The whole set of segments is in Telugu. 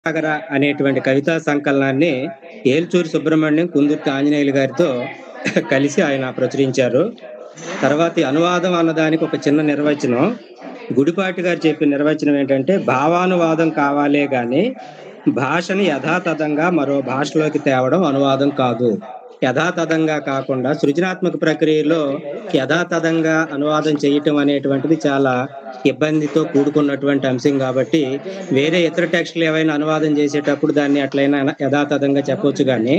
సాగర అనేటువంటి కవితా సంకలనాన్ని ఏల్చూరి సుబ్రహ్మణ్యం కుందుర్తి ఆంజనేయులు గారితో కలిసి ఆయన ప్రచురించారు తర్వాత ఈ అనువాదం అన్నదానికి ఒక చిన్న నిర్వచనం గుడిపాటి గారు చెప్పిన నిర్వచనం ఏంటంటే భావానువాదం కావాలే గాని భాషని యథాతథంగా మరో భాషలోకి తేవడం అనువాదం కాదు యథాతథంగా కాకుండా సృజనాత్మక ప్రక్రియలో యథాతథంగా అనువాదం చేయటం అనేటువంటిది చాలా ఇబ్బందితో కూడుకున్నటువంటి అంశం కాబట్టి వేరే ఇతర టెక్స్ట్లు ఏవైనా అనువాదం చేసేటప్పుడు దాన్ని అట్లయినా యథాతథంగా చెప్పొచ్చు కానీ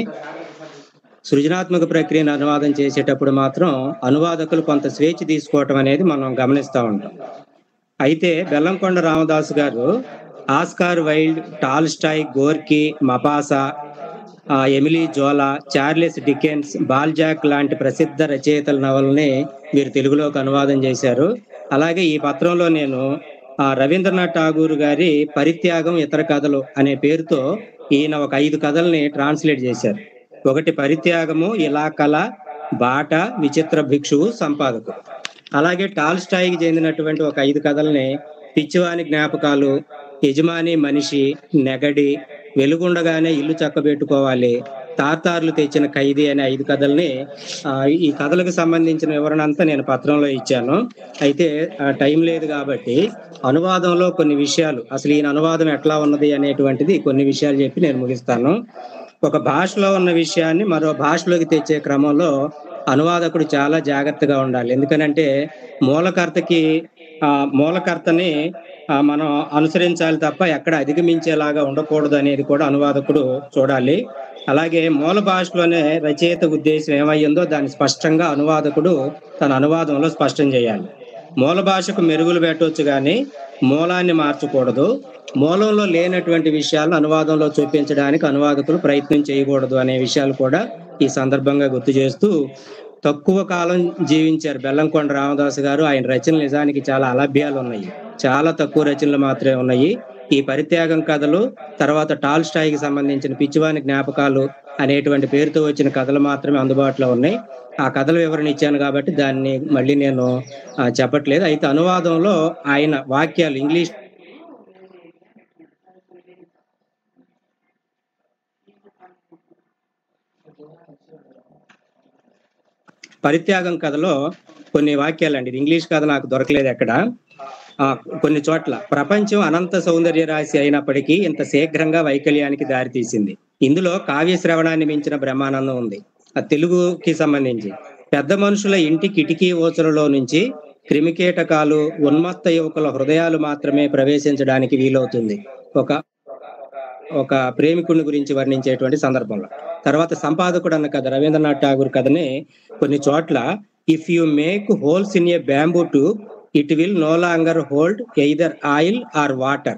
సృజనాత్మక ప్రక్రియను అనువాదం చేసేటప్పుడు మాత్రం అనువాదకులు కొంత స్వేచ్ఛ తీసుకోవటం అనేది మనం గమనిస్తూ ఉంటాం అయితే బెల్లంకొండ రామదాసు గారు Oscar Wilde Tolstoy Gorky Maupassant ఆ, Emile Zola Charles Dickens Balzac లాంటి ప్రసిద్ధ రచయితల నవలని వీరు తెలుగులోకి అనువాదం చేశారు అలాగే ఈ పత్రంలో నేను ఆ, రవీంద్రనాథ్ ఠాగూర్ గారి పరిత్యాగం ఇతర కథలు అనే పేరుతో ఈయన ఒక ఐదు కథల్ని ట్రాన్స్లేట్ చేశారు ఒకటి పరిత్యాగము ఇలా కళ బాట విచిత్ర భిక్షువు సంపాదకు అలాగే టాల్ స్థాయికి చెందినటువంటి ఒక ఐదు కథల్ని పిచ్చివాని జ్ఞాపకాలు యజమాని మనిషి నెగడి వెలుగుండగానే ఇల్లు చక్కబెట్టుకోవాలి తాతార్లు తెచ్చిన ఖైదీ అనే ఐదు కథల్ని ఆ, ఈ కథలకు సంబంధించిన వివరణ అంతా నేను పత్రంలో ఇచ్చాను అయితే ఆ, టైం లేదు కాబట్టి అనువాదంలో కొన్ని విషయాలు అసలు ఈయన అనువాదం ఎట్లా ఉన్నది అనేటువంటిది కొన్ని విషయాలు చెప్పి నేను ముగిస్తాను ఒక భాషలో ఉన్న విషయాన్ని మరో భాషలోకి తెచ్చే క్రమంలో అనువాదకుడు చాలా జాగ్రత్తగా ఉండాలి ఎందుకనంటే మూలకర్తకి ఆ మూలకర్తని ఆ, మనం అనుసరించాలి తప్ప ఎక్కడ అధిగమించేలాగా ఉండకూడదు అనేది కూడా అనువాదకుడు చూడాలి అలాగే మూల భాషలోనే రచయిత ఉద్దేశం ఏమయ్యిందో దాన్ని స్పష్టంగా అనువాదకుడు తన అనువాదంలో స్పష్టం చేయాలి మూల భాషకు మెరుగులు పెట్టవచ్చు కానీ మూలాన్ని మార్చకూడదు మూలంలో లేనటువంటి విషయాలను అనువాదంలో చూపించడానికి అనువాదకులు ప్రయత్నం చేయకూడదు అనే విషయాలు కూడా ఈ సందర్భంగా గుర్తు చేస్తూ తక్కువ కాలం జీవించారు బెల్లంకొండ రామదాసు గారు ఆయన రచనలు నిజానికి చాలా అలభ్యాలు ఉన్నాయి చాలా తక్కువ రచనలు మాత్రమే ఉన్నాయి ఈ పరిత్యాగం కథలు తర్వాత టాల్ స్టాయికి సంబంధించిన పిచ్చివాని జ్ఞాపకాలు అనేటువంటి పేరుతో వచ్చిన కథలు మాత్రమే అందుబాటులో ఉన్నాయి ఆ కథల వివరణ ఇచ్చాను కాబట్టి దాన్ని మళ్ళీ నేను ఆ, చెప్పట్లేదు అయితే అనువాదంలో ఆయన వాక్యాలు ఇంగ్లీష్ పరిత్యాగం కథలో కొన్ని వాక్యాలండి ఇది ఇంగ్లీష్ కథ నాకు దొరకలేదు ఎక్కడ ఆ, కొన్ని చోట్ల ప్రపంచం అనంత సౌందర్య రాశి అయినప్పటికీ ఇంత శీఘ్రంగా వైకల్యానికి దారితీసింది ఇందులో కావ్య శ్రవణాన్ని మించిన బ్రహ్మానందం ఉంది ఆ తెలుగుకి సంబంధించి పెద్ద మనుషుల ఇంటి కిటికీ ఓచలలో నుంచి క్రిమికీటకాలు ఉన్మత్త యువకుల హృదయాలు మాత్రమే ప్రవేశించడానికి వీలవుతుంది ఒక ఒక ప్రేమికుని గురించి వర్ణించేటువంటి సందర్భంలో తర్వాత సంపాదకుడు అన్న కథ రవీంద్రనాథ్ ఠాగూర్ కథని కొన్ని చోట్ల if you make holes in a bamboo tube it will no longer hold either oil or water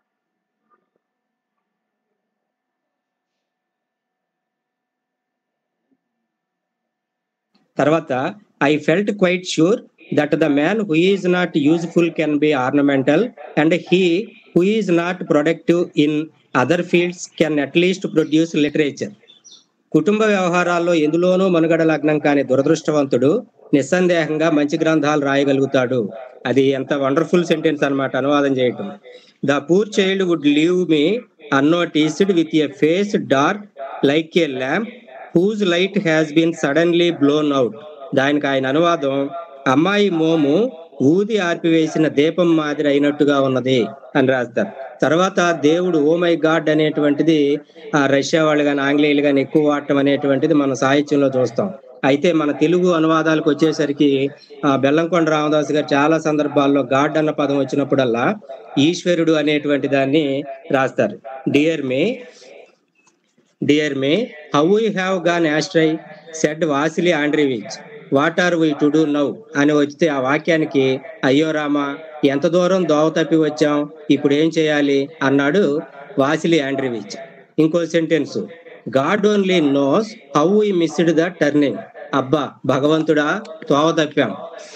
తర్వాత I felt quite sure that the man who is not useful can be ornamental and he who is not productive in other fields can at least produce literature కుటుంబ వ్యవహారాల్లో ఎందులోనూ మనుగడ లగ్నం కాని దురదృష్టవంతుడు నిస్సందేహంగా మంచి గ్రంథాలు రాయగలుగుతాడు అది ఎంత వండర్ఫుల్ సెంటెన్స్ అన్నమాట అనువాదం చేయటం the poor child would leave me unnoticed with a face dark like a lamp whose light has been suddenly blown out దానికి ఆయన అనువాదం అమ్మాయి మోము ఊది ఆర్పివేసిన దీపం మాదిరి అయినట్టుగా ఉన్నది అని రాస్తారు తర్వాత దేవుడు ఓ మై గాడ్ అనేటువంటిది ఆ రష్యా వాళ్ళు కానీ ఆంగ్లేయులు కానీ ఎక్కువ వాడటం అనేటువంటిది మన సాహిత్యంలో చూస్తాం అయితే మన తెలుగు అనువాదాలకు వచ్చేసరికి ఆ బెల్లంకొండ రామదాస్ గారు చాలా సందర్భాల్లో గాడ్ అన్న పదం వచ్చినప్పుడల్లా ఈశ్వరుడు అనేటువంటి దాన్ని రాస్తారు dear me dear me how we have gone astray said Vasili Andreevich what are we to do now అని వచ్చితే ఆ వాక్యానికి అయ్యో రామా ఎంత దూరం దోవ తప్పి వచ్చాం ఇప్పుడు ఏం చేయాలి అన్నాడు వాసిలి ఆండ్రివిచ్ ఇంకో sentence God only knows how we missed the turning అబ్బా భగవంతుడా తోవ తప్పాం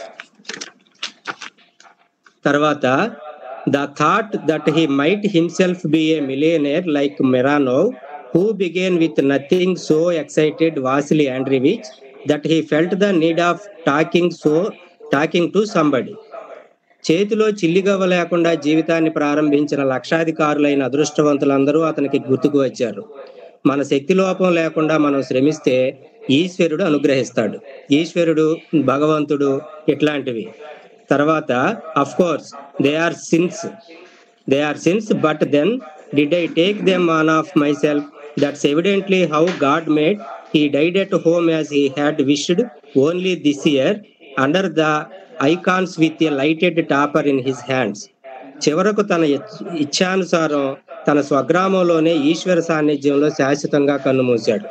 తర్వాత the thought that he might himself be a millionaire like Mironov who began with nothing so excited Vasili Andreevich that he felt the need of talking so talking to somebody చేతిలో చిల్లిగవ్వ లేకుండా జీవితాన్ని ప్రారంభించిన లక్షాధికారులైన అదృష్టవంతులందరూ అతనికి గుర్తుకు వచ్చారు మన శక్తి లోపం లేకుండా మనం శ్రమిస్తే ఈశ్వరుడు అనుగ్రహిస్తాడు ఈశ్వరుడు భగవంతుడు ఇట్లాంటివి తర్వాత of course they are sins they are sins but then did I take them on of myself that's evidently how God made he died at home as he had wished only this year under the icons with a lighted taper in his hands చివరకు తన ఇచ్- ఇచ్ఛానుసారం తన స్వగ్రామంలోనే ఈశ్వర సాన్నిధ్యంలో శాశ్వతంగా కన్నుమూశాడు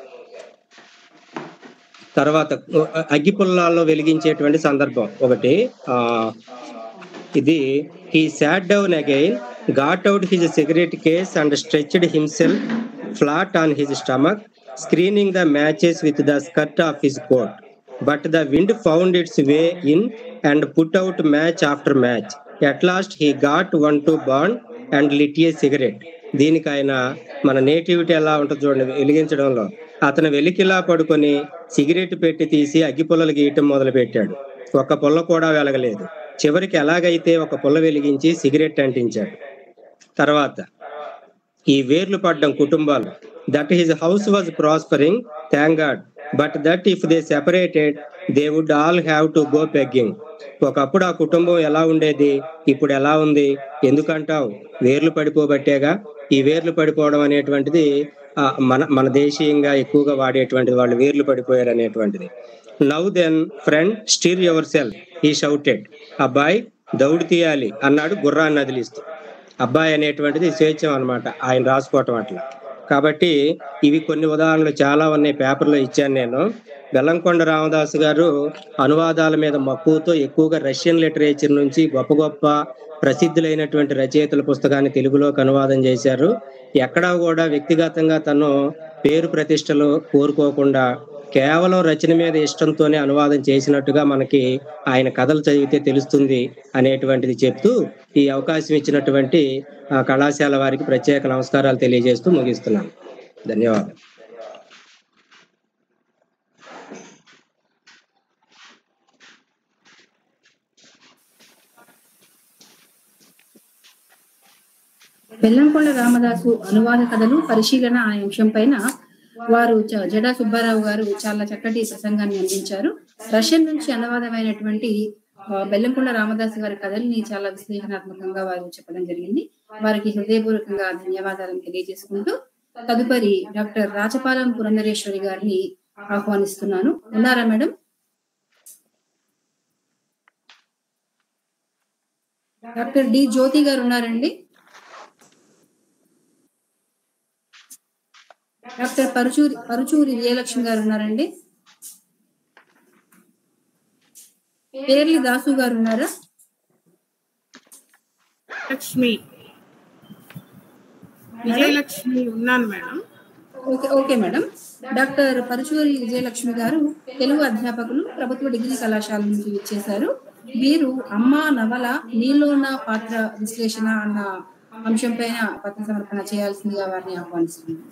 తర్వాత అగ్గిపుల్లాల్లో వెలిగించేటువంటి సందర్భం ఒకటి ఆ ఇది he sat down again got out his cigarette case and stretched himself flat on his stomach screening the matches with the skirt of his coat but the wind found its way in and put out match after match at last he got one to బాండ్ అండ్ లిట్ ఏ సిగరెట్ దీనికి ఆయన మన నేటివిటీ ఎలా ఉంటుంది చూడండి వెలిగించడంలో అతను వెలికిలా పడుకొని సిగరెట్ పెట్టి తీసి అగ్గిపుల్లలు గీయటం మొదలు పెట్టాడు ఒక్క పుల్ల కూడా వెలగలేదు చివరికి ఎలాగైతే ఒక పుల్ల వెలిగించి సిగరెట్ అంటించాడు తర్వాత ఈ వేర్లు పడ్డం కుటుంబాలు that his house was prospering thank God but that if they separated they would all have to go begging ఒకప్పుడు ఆ కుటుంబం ఎలా ఉండేది ఇప్పుడు ఎలా ఉంది ఎందుకంటావు వేర్లు పడిపోబట్టేగా ఈ వేర్లు పడిపోవడం అనేటువంటిది ఆ, మన మన దేశీయంగా ఎక్కువగా వాడేటువంటిది వాళ్ళు వేర్లు పడిపోయారు అనేటువంటిది now then friend steer yourself he shouted అబ్బాయి దౌడు తీయాలి అన్నాడు గుర్రాన్ని వదిలిస్తూ అబ్బాయి అనేటువంటిది స్వేచ్ఛం అన్నమాట ఆయన రాసుకోవటం అట్లా కాబట్టి ఇవి కొన్ని ఉదాహరణలు చాలా ఉన్నాయి పేపర్లో ఇచ్చాను నేను బెల్లంకొండ రామదాసు గారు అనువాదాల మీద మక్కువతో ఎక్కువగా రష్యన్ లిటరేచర్ నుంచి గొప్ప గొప్ప ప్రసిద్ధులైనటువంటి రచయితల పుస్తకాన్ని తెలుగులోకి అనువాదం చేశారు ఎక్కడా కూడా వ్యక్తిగతంగా తను పేరు ప్రతిష్టలు కోరుకోకుండా కేవలం రచన మీద ఇష్టంతోనే అనువాదం చేసినట్టుగా మనకి ఆయన కథలు చదివితే తెలుస్తుంది అనేటువంటిది చెప్తూ ఈ అవకాశం ఇచ్చినటువంటి ఆ, కళాశాల వారికి ప్రత్యేక నమస్కారాలు తెలియజేస్తూ ముగిస్తున్నాను ధన్యవాదాలు బెల్లంకొండ రామదాసు అనువాద కథలు పరిశీలన అనే అంశం పైన వారు చ- జడా సుబ్బారావు గారు చాలా చక్కటి ప్రసంగాన్ని అందించారు రష్యన్ నుంచి అనువాదమైనటువంటి ఆ, బెల్లంకొండ రామదాసు గారి కథల్ని చాలా విశ్లేషణాత్మకంగా వారు చెప్పడం జరిగింది వారికి హృదయపూర్వకంగా ధన్యవాదాలను తెలియజేసుకుంటూ తదుపరి డాక్టర్ రాచపాలెం పురంధరేశ్వరి గారిని ఆహ్వానిస్తున్నాను ఉన్నారా మేడం డాక్టర్ డి జ్యోతి గారు ఉన్నారండి డాక్టర్ పరుచూరి పరుచూరి విజయలక్ష్మి గారు ఉన్నారండి పేర్లి దాసు గారు ఉన్నారా లక్ష్మి విజయలక్ష్మి ఉన్నాను madam okay okay madam doctor Paruchuri Vijayalakshmi గారు తెలుగు అధ్యాపకులు ప్రభుత్వ డిగ్రీ కళాశాల నుంచి ఇచ్చేశారు వీరు అమ్మ నవల నీలోన పాత్ర విశ్లేషణ అన్న అంశం పైన పత్ర సమర్పణ చేయాల్సిందిగా వారిని ఆహ్వానిస్తున్నాను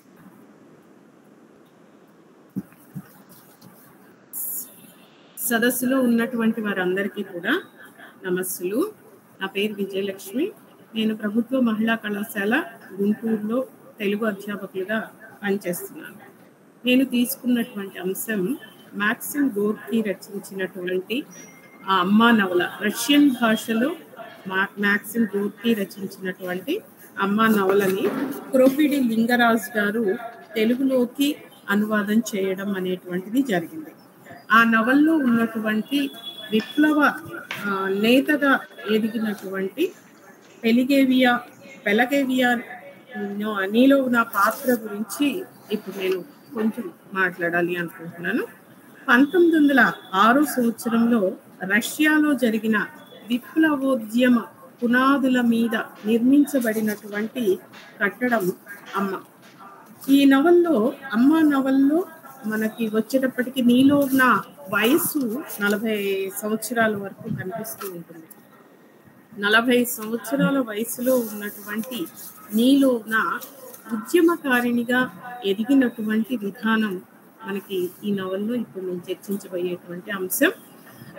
సదస్సులో ఉన్నటువంటి వారందరికీ కూడా నమస్సులు నా పేరు విజయలక్ష్మి నేను ప్రభుత్వ మహిళా కళాశాల గుంటూరులో తెలుగు అధ్యాపకులుగా పనిచేస్తున్నాను నేను తీసుకున్నటువంటి అంశం మ్యాక్సిమ్ గోర్కీ రచించినటువంటి ఆ అమ్మా నవల రష్యన్ భాషలో మా మ్యాక్సిమ్ గోర్కీ రచించినటువంటి అమ్మా నవలని క్రోపిడి లింగరాజ్ గారు తెలుగులోకి అనువాదం చేయడం అనేటువంటిది జరిగింది ఆ నవల్లో ఉన్నటువంటి విప్లవ ఆ, నేతగా ఎదిగినటువంటి పెలిగేవియా పెలగేవియా నో- నీలో నా పాత్ర గురించి ఇప్పుడు నేను కొంచెం మాట్లాడాలి అనుకుంటున్నాను పంతొమ్మిది వందల ఆరో సంవత్సరంలో రష్యాలో జరిగిన విప్లవోద్యమ పునాదుల మీద నిర్మించబడినటువంటి కట్టడం అమ్మ ఈ నవల్లో అమ్మ నవల్లో మనకి వచ్చేటప్పటికి నీలో ఉన్న వయసు నలభై సంవత్సరాల వరకు కనిపిస్తూ ఉంటుంది నలభై సంవత్సరాల వయసులో ఉన్నటువంటి నీలో ఉన్న ఉద్యమకారిణిగా ఎదిగినటువంటి విధానం మనకి ఈ నవల్లో ఇప్పుడు నేను చర్చించబోయేటువంటి అంశం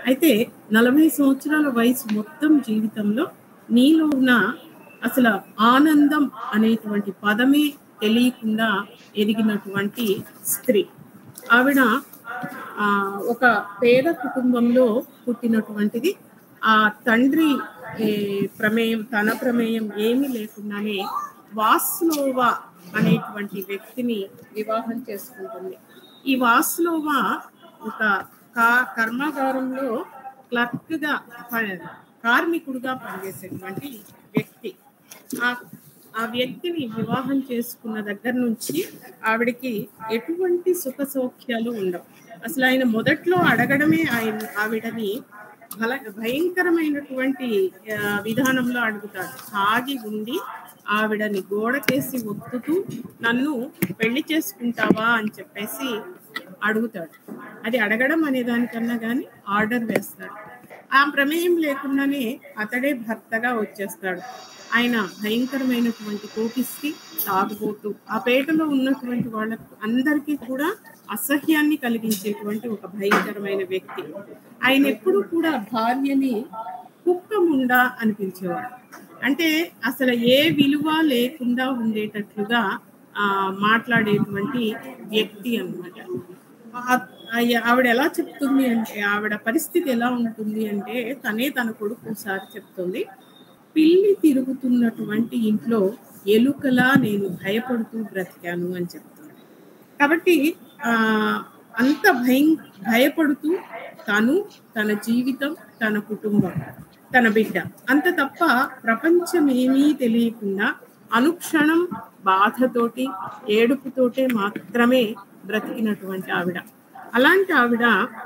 అయితే నలభై సంవత్సరాల వయసు మొత్తం జీవితంలో నీలో ఉన్న అసలు ఆనందం అనేటువంటి పదమే తెలియకుండా ఎదిగినటువంటి స్త్రీ ఆవిడ ఆ, ఒక పేద కుటుంబంలో పుట్టినటువంటిది ఆ తండ్రి ఏ, ప్రమేయం తన ప్రమేయం ఏమీ లేకుండానే వాస్లోవా అనేటువంటి వ్యక్తిని వివాహం చేసుకుంటుంది ఈ వాస్లోవా ఒక కా కర్మాగారంలో క్లర్క్ గా ప- కార్మికుడుగా పనిచేసేటువంటి వ్యక్తి ఆ ఆ వ్యక్తిని వివాహం చేసుకున్న దగ్గర నుంచి ఆవిడకి ఎటువంటి సుఖ సౌఖ్యాలు ఉండవు అసలు ఆయన మొదట్లో అడగడమే ఆయన ఆవిడని బల భయంకరమైనటువంటి ఆ, విధానంలో అడుగుతాడు ఆగి ఉండి ఆవిడని గోడకేసి ఒత్తుతూ నన్ను పెళ్లి చేసుకుంటావా అని చెప్పేసి అడుగుతాడు అది అడగడం అనే దానికన్నా కానీ ఆర్డర్ వేస్తాడు ఆ ప్రమేయం లేకుండానే అతడే భర్తగా వచ్చేస్తాడు ఆయన భయంకరమైనటువంటి కోపిస్తి తాగుబోతూ ఆ పేటలో ఉన్నటువంటి వాళ్ళకు అందరికీ కూడా అసహ్యాన్ని కలిగించేటువంటి ఒక భయంకరమైన వ్యక్తి ఆయన ఎప్పుడు కూడా భార్యని కుక్క ముండా అనిపించేవాడు అంటే అసలు ఏ విలువ లేకుండా ఉండేటట్లుగా ఆ మాట్లాడేటువంటి వ్యక్తి అన్నమాట ఆ- ఆ- ఆవిడ ఎలా చెప్తుంది అంటే ఆవిడ పరిస్థితి ఎలా ఉంటుంది అంటే తనే తన కొడుకు ఒకసారి చెప్తుంది పిల్లి తిరుగుతున్నటువంటి ఇంట్లో ఎలుకలా నేను భయపడుతూ బ్రతికాను అని చెప్తుంది కాబట్టి ఆ అంత భయం భయపడుతూ తను తన జీవితం తన కుటుంబం తన బిడ్డ అంత తప్ప ప్రపంచం ఏమీ తెలియకుండా అనుక్షణం బాధతోటి ఏడుపుతోటే మాత్రమే బ్రతికినటువంటి ఆవిడ అలాంటి ఆవిడ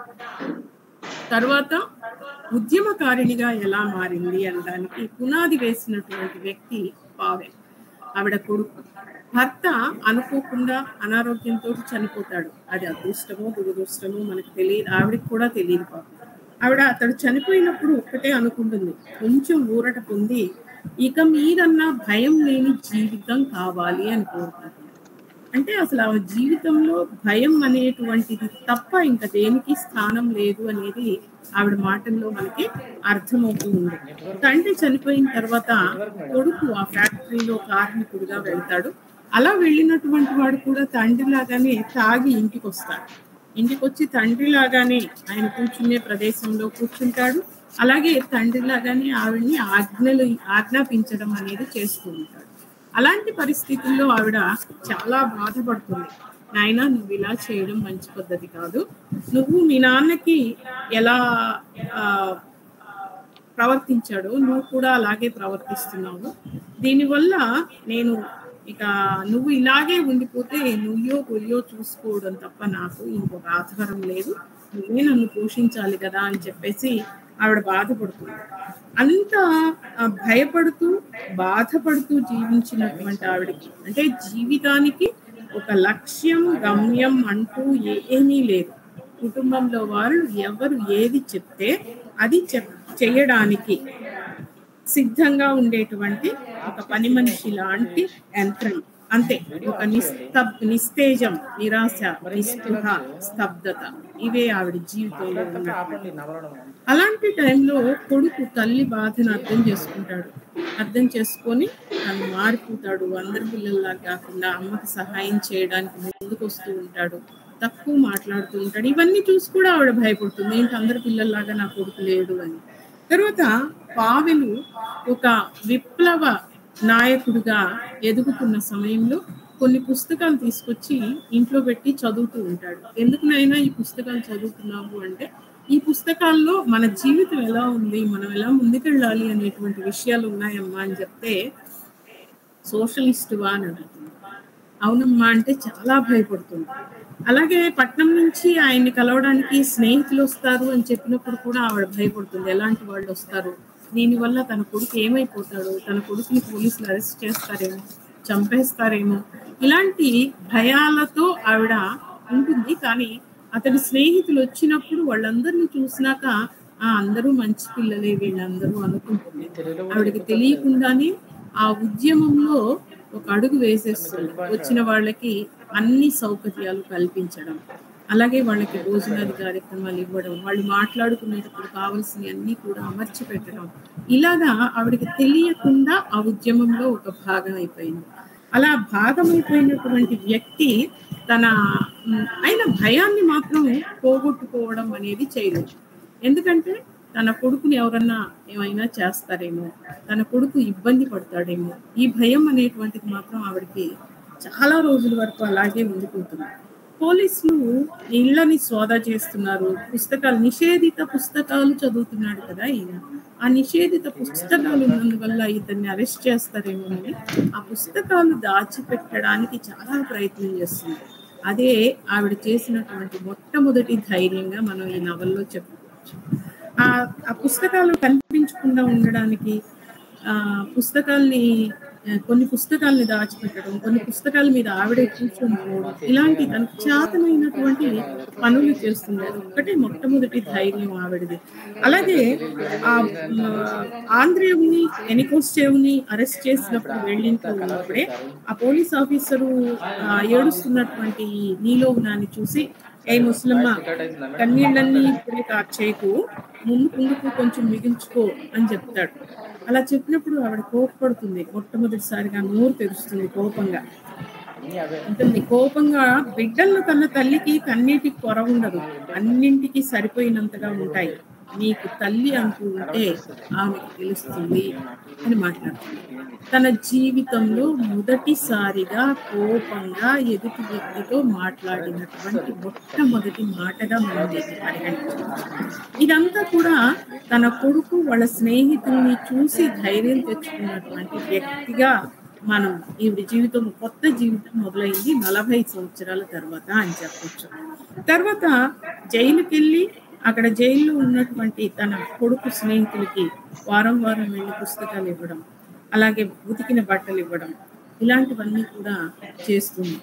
తర్వాత ఉద్యమకారిణిగా ఎలా మారింది అనడానికి పునాది వేసినటువంటి వ్యక్తి పావెల్ ఆవిడ కొడుకు భర్త అనుకోకుండా అనారోగ్యంతో చనిపోతాడు అది అదృష్టమో దురదృష్టమో మనకు తెలియదు ఆవిడకి కూడా తెలియదు పాపం ఆవిడ అతడు చనిపోయినప్పుడు ఒక్కటే అనుకుంటుంది కొంచెం ఊరట పొంది ఇక మీదన్నా భయం లేని జీవితం కావాలి అని కోరుకుంటుంది అంటే అసలు ఆ జీవితంలో భయం అనేటువంటిది తప్ప ఇంకా దేనికి స్థానం లేదు అనేది ఆవిడ మాటల్లో మనకి అర్థమవుతూ ఉంది తండ్రి చనిపోయిన తర్వాత కొడుకు ఆ ఫ్యాక్టరీలో కార్మికుడిగా వెళ్తాడు అలా వెళ్ళినటువంటి వాడు కూడా తండ్రి లాగానే తాగి ఇంటికి వస్తాడు ఇంటికి వచ్చి తండ్రి లాగానే ఆయన కూర్చునే ప్రదేశంలో కూర్చుంటాడు అలాగే తండ్రి లాగానే ఆవిడ్ని ఆజ్ఞలు ఆజ్ఞాపించడం అనేది చేస్తూ ఉంటాడు అలాంటి పరిస్థితుల్లో ఆవిడ చాలా బాధపడుతుంది నాయన నువ్వు ఇలా చేయడం మంచి పద్ధతి కాదు నువ్వు మీ నాన్నకి ఎలా ఆ, ప్రవర్తించాడో నువ్వు కూడా అలాగే ప్రవర్తిస్తున్నావు దీనివల్ల నేను ఇక నువ్వు ఇలాగే ఉండిపోతే నువ్వో పొయ్యో చూసుకోవడం తప్ప నాకు ఇంకొక ఆధారం లేదు నువ్వే నన్ను పోషించాలి కదా అని చెప్పేసి ఆవిడ బాధపడుతుంది అంత ఆ, భయపడుతూ బాధపడుతూ జీవించినటువంటి ఆవిడకి అంటే జీవితానికి ఒక లక్ష్యం గమ్యం అంటూ ఏమీ లేదు కుటుంబంలో వాళ్ళు ఎవరు ఏది చెప్తే అది చెప్ చేయడానికి సిద్ధంగా ఉండేటువంటి ఒక పని మనిషి లాంటి యంత్రం అంతే ఒక నిస్తబ్ నిస్తేజం నిరాశ నిస్పృహ స్తబ్దత ఇవే ఆవిడ జీవితంలో ఉన్నటువంటి అలాంటి టైంలో కొడుకు తల్లి బాధను అర్థం చేసుకుంటాడు అర్థం చేసుకొని తను మారిపోతాడు అందరి పిల్లల్లా కాకుండా అమ్మకి సహాయం చేయడానికి ముందుకు వస్తూ ఉంటాడు తక్కువ మాట్లాడుతూ ఉంటాడు ఇవన్నీ చూసి కూడా ఆవిడ భయపడుతుంది ఏంటి అందరి పిల్లల్లాగా నా కొడుకు లేడు అని తర్వాత పావెలు ఒక విప్లవ నాయకుడిగా ఎదుగుతున్న సమయంలో కొన్ని పుస్తకాలు తీసుకొచ్చి ఇంట్లో పెట్టి చదువుతూ ఉంటాడు ఎందుకునైనా ఈ పుస్తకాలు చదువుతున్నాము అంటే ఈ పుస్తకాల్లో మన జీవితం ఎలా ఉంది మనం ఎలా ముందుకెళ్ళాలి అనేటువంటి విషయాలు ఉన్నాయమ్మా అని చెప్తే సోషలిస్టువా అని అడుగుతుంది అవునమ్మా అంటే చాలా భయపడుతుంది అలాగే పట్నం నుంచి ఆయన్ని కలవడానికి స్నేహితులు వస్తారు అని చెప్పినప్పుడు కూడా ఆవిడ భయపడుతుంది ఎలాంటి వాళ్ళు వస్తారు దీనివల్ల తన కొడుకు ఏమైపోతాడు తన కొడుకుని పోలీసులు అరెస్ట్ చేస్తారేమో చంపేస్తారేమో ఇలాంటి భయాలతో ఆవిడ ఉంటుంది కానీ అతడి స్నేహితులు వచ్చినప్పుడు వాళ్ళందరినీ చూసినాక ఆ అందరూ మంచి పిల్లలే వీళ్ళందరూ అనుకుంటుంది ఆవిడకి తెలియకుండానే ఆ ఉద్యమంలో ఒక అడుగు వేసేస్తుంది వచ్చిన వాళ్ళకి అన్ని సౌకర్యాలు కల్పించడం అలాగే వాళ్ళకి భోజనాది కార్యక్రమాలు ఇవ్వడం వాళ్ళు మాట్లాడుకునేటప్పుడు కావాల్సినవి అన్నీ కూడా అమర్చి పెట్టడం ఇలాగా ఆవిడకి తెలియకుండా ఆ ఉద్యమంలో ఒక భాగం అయిపోయింది అలా భాగమైపోయినటువంటి వ్యక్తి తన ఉమ్, అయిన భయాన్ని మాత్రం పోగొట్టుకోవడం అనేది చేయలేదు ఎందుకంటే తన కొడుకుని ఎవరన్నా ఏమైనా చేస్తారేమో తన కొడుకు ఇబ్బంది పడతాడేమో ఈ భయం అనేటువంటిది మాత్రం ఆవిడకి చాలా రోజుల వరకు అలాగే ఉండిపోతుంది పోలీసులు ఇళ్ళని సోదా చేస్తున్నారు పుస్తకాలు నిషేధిత పుస్తకాలు చదువుతున్నాడు కదా ఈయన ఆ నిషేధిత పుస్తకాలు ఉన్నందువల్ల ఇతన్ని అరెస్ట్ చేస్తారేమో అని ఆ పుస్తకాలు దాచిపెట్టడానికి చాలా ప్రయత్నం చేస్తుంది అదే ఆవిడ చేసినటువంటి మొట్టమొదటి ధైర్యంగా మనం ఈ నవల్లో చెప్పుకోవచ్చు ఆ ఆ పుస్తకాలు కనిపించకుండా ఉండడానికి ఆ పుస్తకాల్ని ఆ, కొన్ని పుస్తకాల్ని దాచిపెట్టడం కొన్ని పుస్తకాల మీద ఆవిడే కూర్చొని పోవడం ఇలాంటి తనకు చేతనైనటువంటి పనులు చేస్తుంది అది ఒక్కటే మొట్టమొదటి ధైర్యం ఆవిడది అలాగే ఆ ఆ, ఆంధ్రేయుని ఎనికోస్టేవ్ని అరెస్ట్ చేసినప్పుడు వెళ్ళింటూ ఉన్నప్పుడే ఆ పోలీస్ ఆఫీసరు ఆ, ఏడుస్తున్నటువంటి నీలో ఉన్నాన్ని చూసి ఏ ముస్లమ్మ కన్నీళ్ళన్నీ ఇప్పుడే కార్చేయకు ముందు ముందుకు కొంచెం మిగించుకో అని చెప్తాడు అలా చెప్పినప్పుడు ఆవిడ కోపపడుతుంది మొట్టమొదటిసారిగా నోరు తెరుస్తుంది కోపంగా ఉంటుంది కోపంగా బిడ్డలను కన్న తల్లికి కన్నీటికి కొర ఉండదు అన్నింటికి సరిపోయినంతగా ఉంటాయి నీకు తల్లి అంటూ ఉంటే ఆమెకు తెలుస్తుంది అని మాట్లాడుతుంది తన జీవితంలో మొదటిసారిగా కోపంగా ఎదుటి వ్యక్తితో మాట్లాడినటువంటి మొట్టమొదటి మాటగా మనం దీన్ని పరిగణించవచ్చు ఇదంతా కూడా తన కొడుకు వాళ్ళ స్నేహితుల్ని చూసి ధైర్యం తెచ్చుకున్నటువంటి వ్యక్తిగా మనం ఈవిడ జీవితం కొత్త జీవితం మొదలైంది నలభై సంవత్సరాల తర్వాత అని చెప్పొచ్చు తర్వాత జైలుకి వెళ్ళి అక్కడ జైల్లో ఉన్నటువంటి తన కొడుకు స్నేహితులకి వారం వారం వెళ్ళి పుస్తకాలు ఇవ్వడం అలాగే ఉతికిన బట్టలు ఇవ్వడం ఇలాంటివన్నీ కూడా చేస్తుంది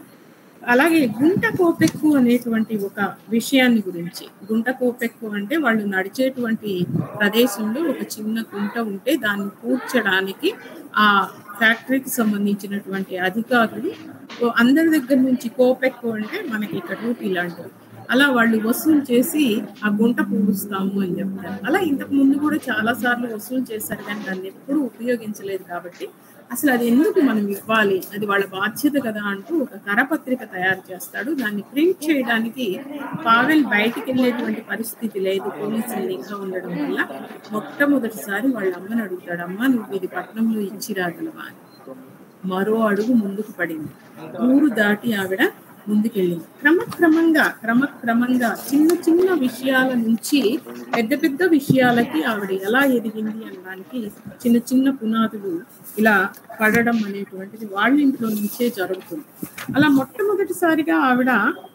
అలాగే గుంట కోపెక్కు అనేటువంటి ఒక విషయాన్ని గురించి గుంట కోపెక్కు అంటే వాళ్ళు నడిచేటువంటి ప్రదేశంలో ఒక చిన్న గుంట ఉంటే దాన్ని పూడ్చడానికి ఆ ఫ్యాక్టరీకి సంబంధించినటువంటి అధికారులు ఓ అందరి దగ్గర నుంచి కోపెక్కు అంటే మనకి ఇక్కడ రూపీ లాంటివి అలా వాళ్ళు వసూలు చేసి ఆ గుంట పూడుస్తాము అని చెప్తారు అలా ఇంతకు ముందు కూడా చాలా సార్లు వసూలు చేశారు కానీ దాన్ని ఎప్పుడూ ఉపయోగించలేదు కాబట్టి అసలు అది ఎందుకు మనం ఇవ్వాలి అది వాళ్ళ బాధ్యత కదా అంటూ ఒక కరపత్రిక తయారు చేస్తాడు దాన్ని ప్రింట్ చేయడానికి పావెల్ బయటికి వెళ్ళేటువంటి పరిస్థితి లేదు పోలీసులు నిఘా ఉండడం వల్ల మొట్టమొదటిసారి వాళ్ళ అమ్మని అడుగుతాడు అమ్మ నువ్వు ఇది పట్నంలో ఇచ్చి రాగలవా అని మరో అడుగు ముందుకు పడింది ఊరు దాటి ఆవిడ ముందుకెళ్ళింది క్రమక్రమంగా క్రమక్రమంగా చిన్న చిన్న విషయాల నుంచి పెద్ద పెద్ద విషయాలకి ఆవిడ ఎలా ఎదిగింది అనడానికి చిన్న చిన్న పునాదులు ఇలా పడడం అనేటువంటిది వాళ్ళ ఇంట్లో నుంచే జరుగుతుంది అలా మొట్టమొదటిసారిగా ఆవిడ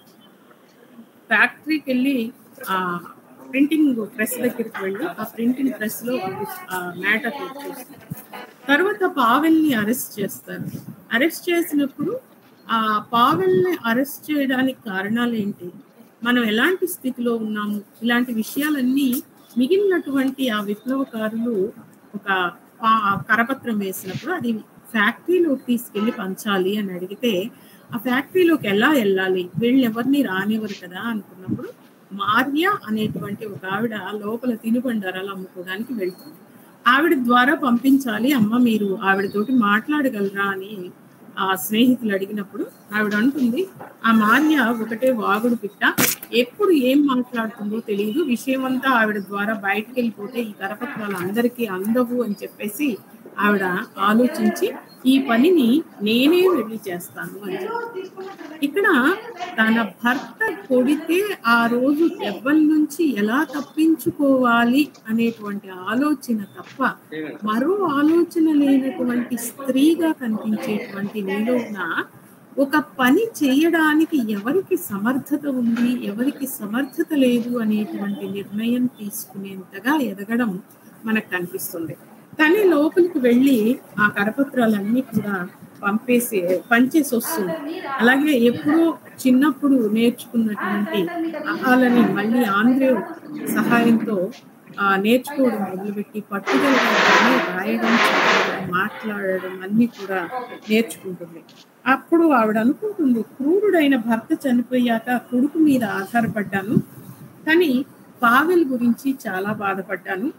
ఫ్యాక్టరీకి వెళ్ళి ఆ ప్రింటింగ్ ప్రెస్ దగ్గరికి వెళ్ళి ఆ ప్రింటింగ్ ప్రెస్ లో ఆ మ్యాటర్ చూస్తుంది తర్వాత పావెల్ని అరెస్ట్ చేస్తారు అరెస్ట్ చేసినప్పుడు ఆ పావెల్ని అరెస్ట్ చేయడానికి కారణాలు ఏంటి మనం ఎలాంటి స్థితిలో ఉన్నాము ఇలాంటి విషయాలన్నీ మిగిలినటువంటి ఆ విప్లవకారులు ఒక పా- కరపత్రం వేసినప్పుడు అది ఫ్యాక్టరీలోకి తీసుకెళ్లి పంచాలి అని అడిగితే ఆ ఫ్యాక్టరీలోకి ఎలా వెళ్ళాలి వీళ్ళు ఎవరిని రానివ్వరు కదా అనుకున్నప్పుడు మార్య అనేటువంటి ఒక ఆవిడ లోపల తినుబండారాలు అమ్ముకోవడానికి వెళ్తుంది ఆవిడ ద్వారా పంపించాలి అమ్మ మీరు ఆవిడతోటి మాట్లాడగలరా అని ఆ స్నేహితులు అడిగినప్పుడు ఆవిడ అంటుంది ఆ మాన్య ఒకటే వాగుడు పిట్ట ఎప్పుడు ఏం మాట్లాడుతుందో తెలియదు విషయం అంతా ఆవిడ ద్వారా బయటకు వెళ్ళిపోతే ఈ కరపత్రాలు అందరికీ అందవు అని చెప్పేసి ఆవిడ ఆలోచించి ఈ పనిని నేనే వెళ్ళి చేస్తాను అని చెప్పింది. ఇక్కడ తన భర్త కొడితే ఆ రోజు దెబ్బల నుంచి ఎలా తప్పించుకోవాలి అనేటువంటి ఆలోచన తప్ప మరో ఆలోచన లేనటువంటి స్త్రీగా కనిపించేటువంటి నీలో ఉన్న ఒక పని చేయడానికి ఎవరికి సమర్థత ఉంది ఎవరికి సమర్థత లేదు అనేటువంటి నిర్ణయం తీసుకునేంతగా ఎదగడం మనకు కనిపిస్తుంది తనే లోపలికి వెళ్ళి ఆ కరపత్రాలన్నీ కూడా పంపేసి పంచేసి వస్తుంది అలాగే ఎప్పుడో చిన్నప్పుడు నేర్చుకున్నటువంటి అహాలని మళ్ళీ ఆంధ్రే సహాయంతో ఆ, నేర్చుకోవడం మొదలుపెట్టి పట్టుదలగా దాన్ని రాయడం చదవడం మాట్లాడడం అన్నీ కూడా నేర్చుకుంటుంది అప్పుడు ఆవిడ అనుకుంటుంది క్రూరుడైన భర్త చనిపోయాక కొడుకు మీద ఆధారపడ్డాను కానీ పావెల్ గురించి చాలా బాధపడ్డాను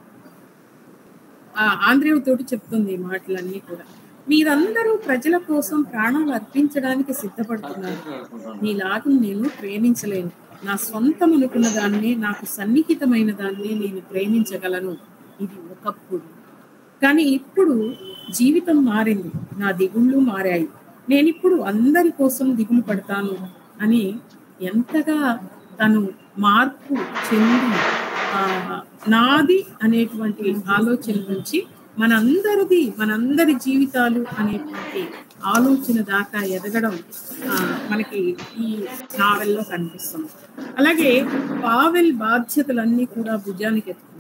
ఆ ఆంధ్రేవ్ తోటి చెప్తుంది ఈ మాటలన్నీ కూడా మీరందరూ ప్రజల కోసం ప్రాణాలు అర్పించడానికి సిద్ధపడుతున్నారు మీలాగా నేను ప్రేమించలేను నా సొంతం అనుకున్న దాన్ని నాకు సన్నిహితమైన దాన్ని నేను ప్రేమించగలను ఇది ఒకప్పుడు కానీ ఇప్పుడు జీవితం మారింది నా దిగుళ్ళు మారాయి నేను ఇప్పుడు అందరి కోసం దిగులు పడతాను అని ఎంతగా తను మార్పు చెంది ఆ, నాది అనేటువంటి ఆలోచన నుంచి మనందరిది మనందరి జీవితాలు అనేటువంటి ఆలోచన దాకా ఎదగడం ఆ, మనకి ఈ నావెల్లో కనిపిస్తుంది అలాగే పావెల్ బాధ్యతలన్నీ కూడా భుజానికి ఎత్తుకుంటాయి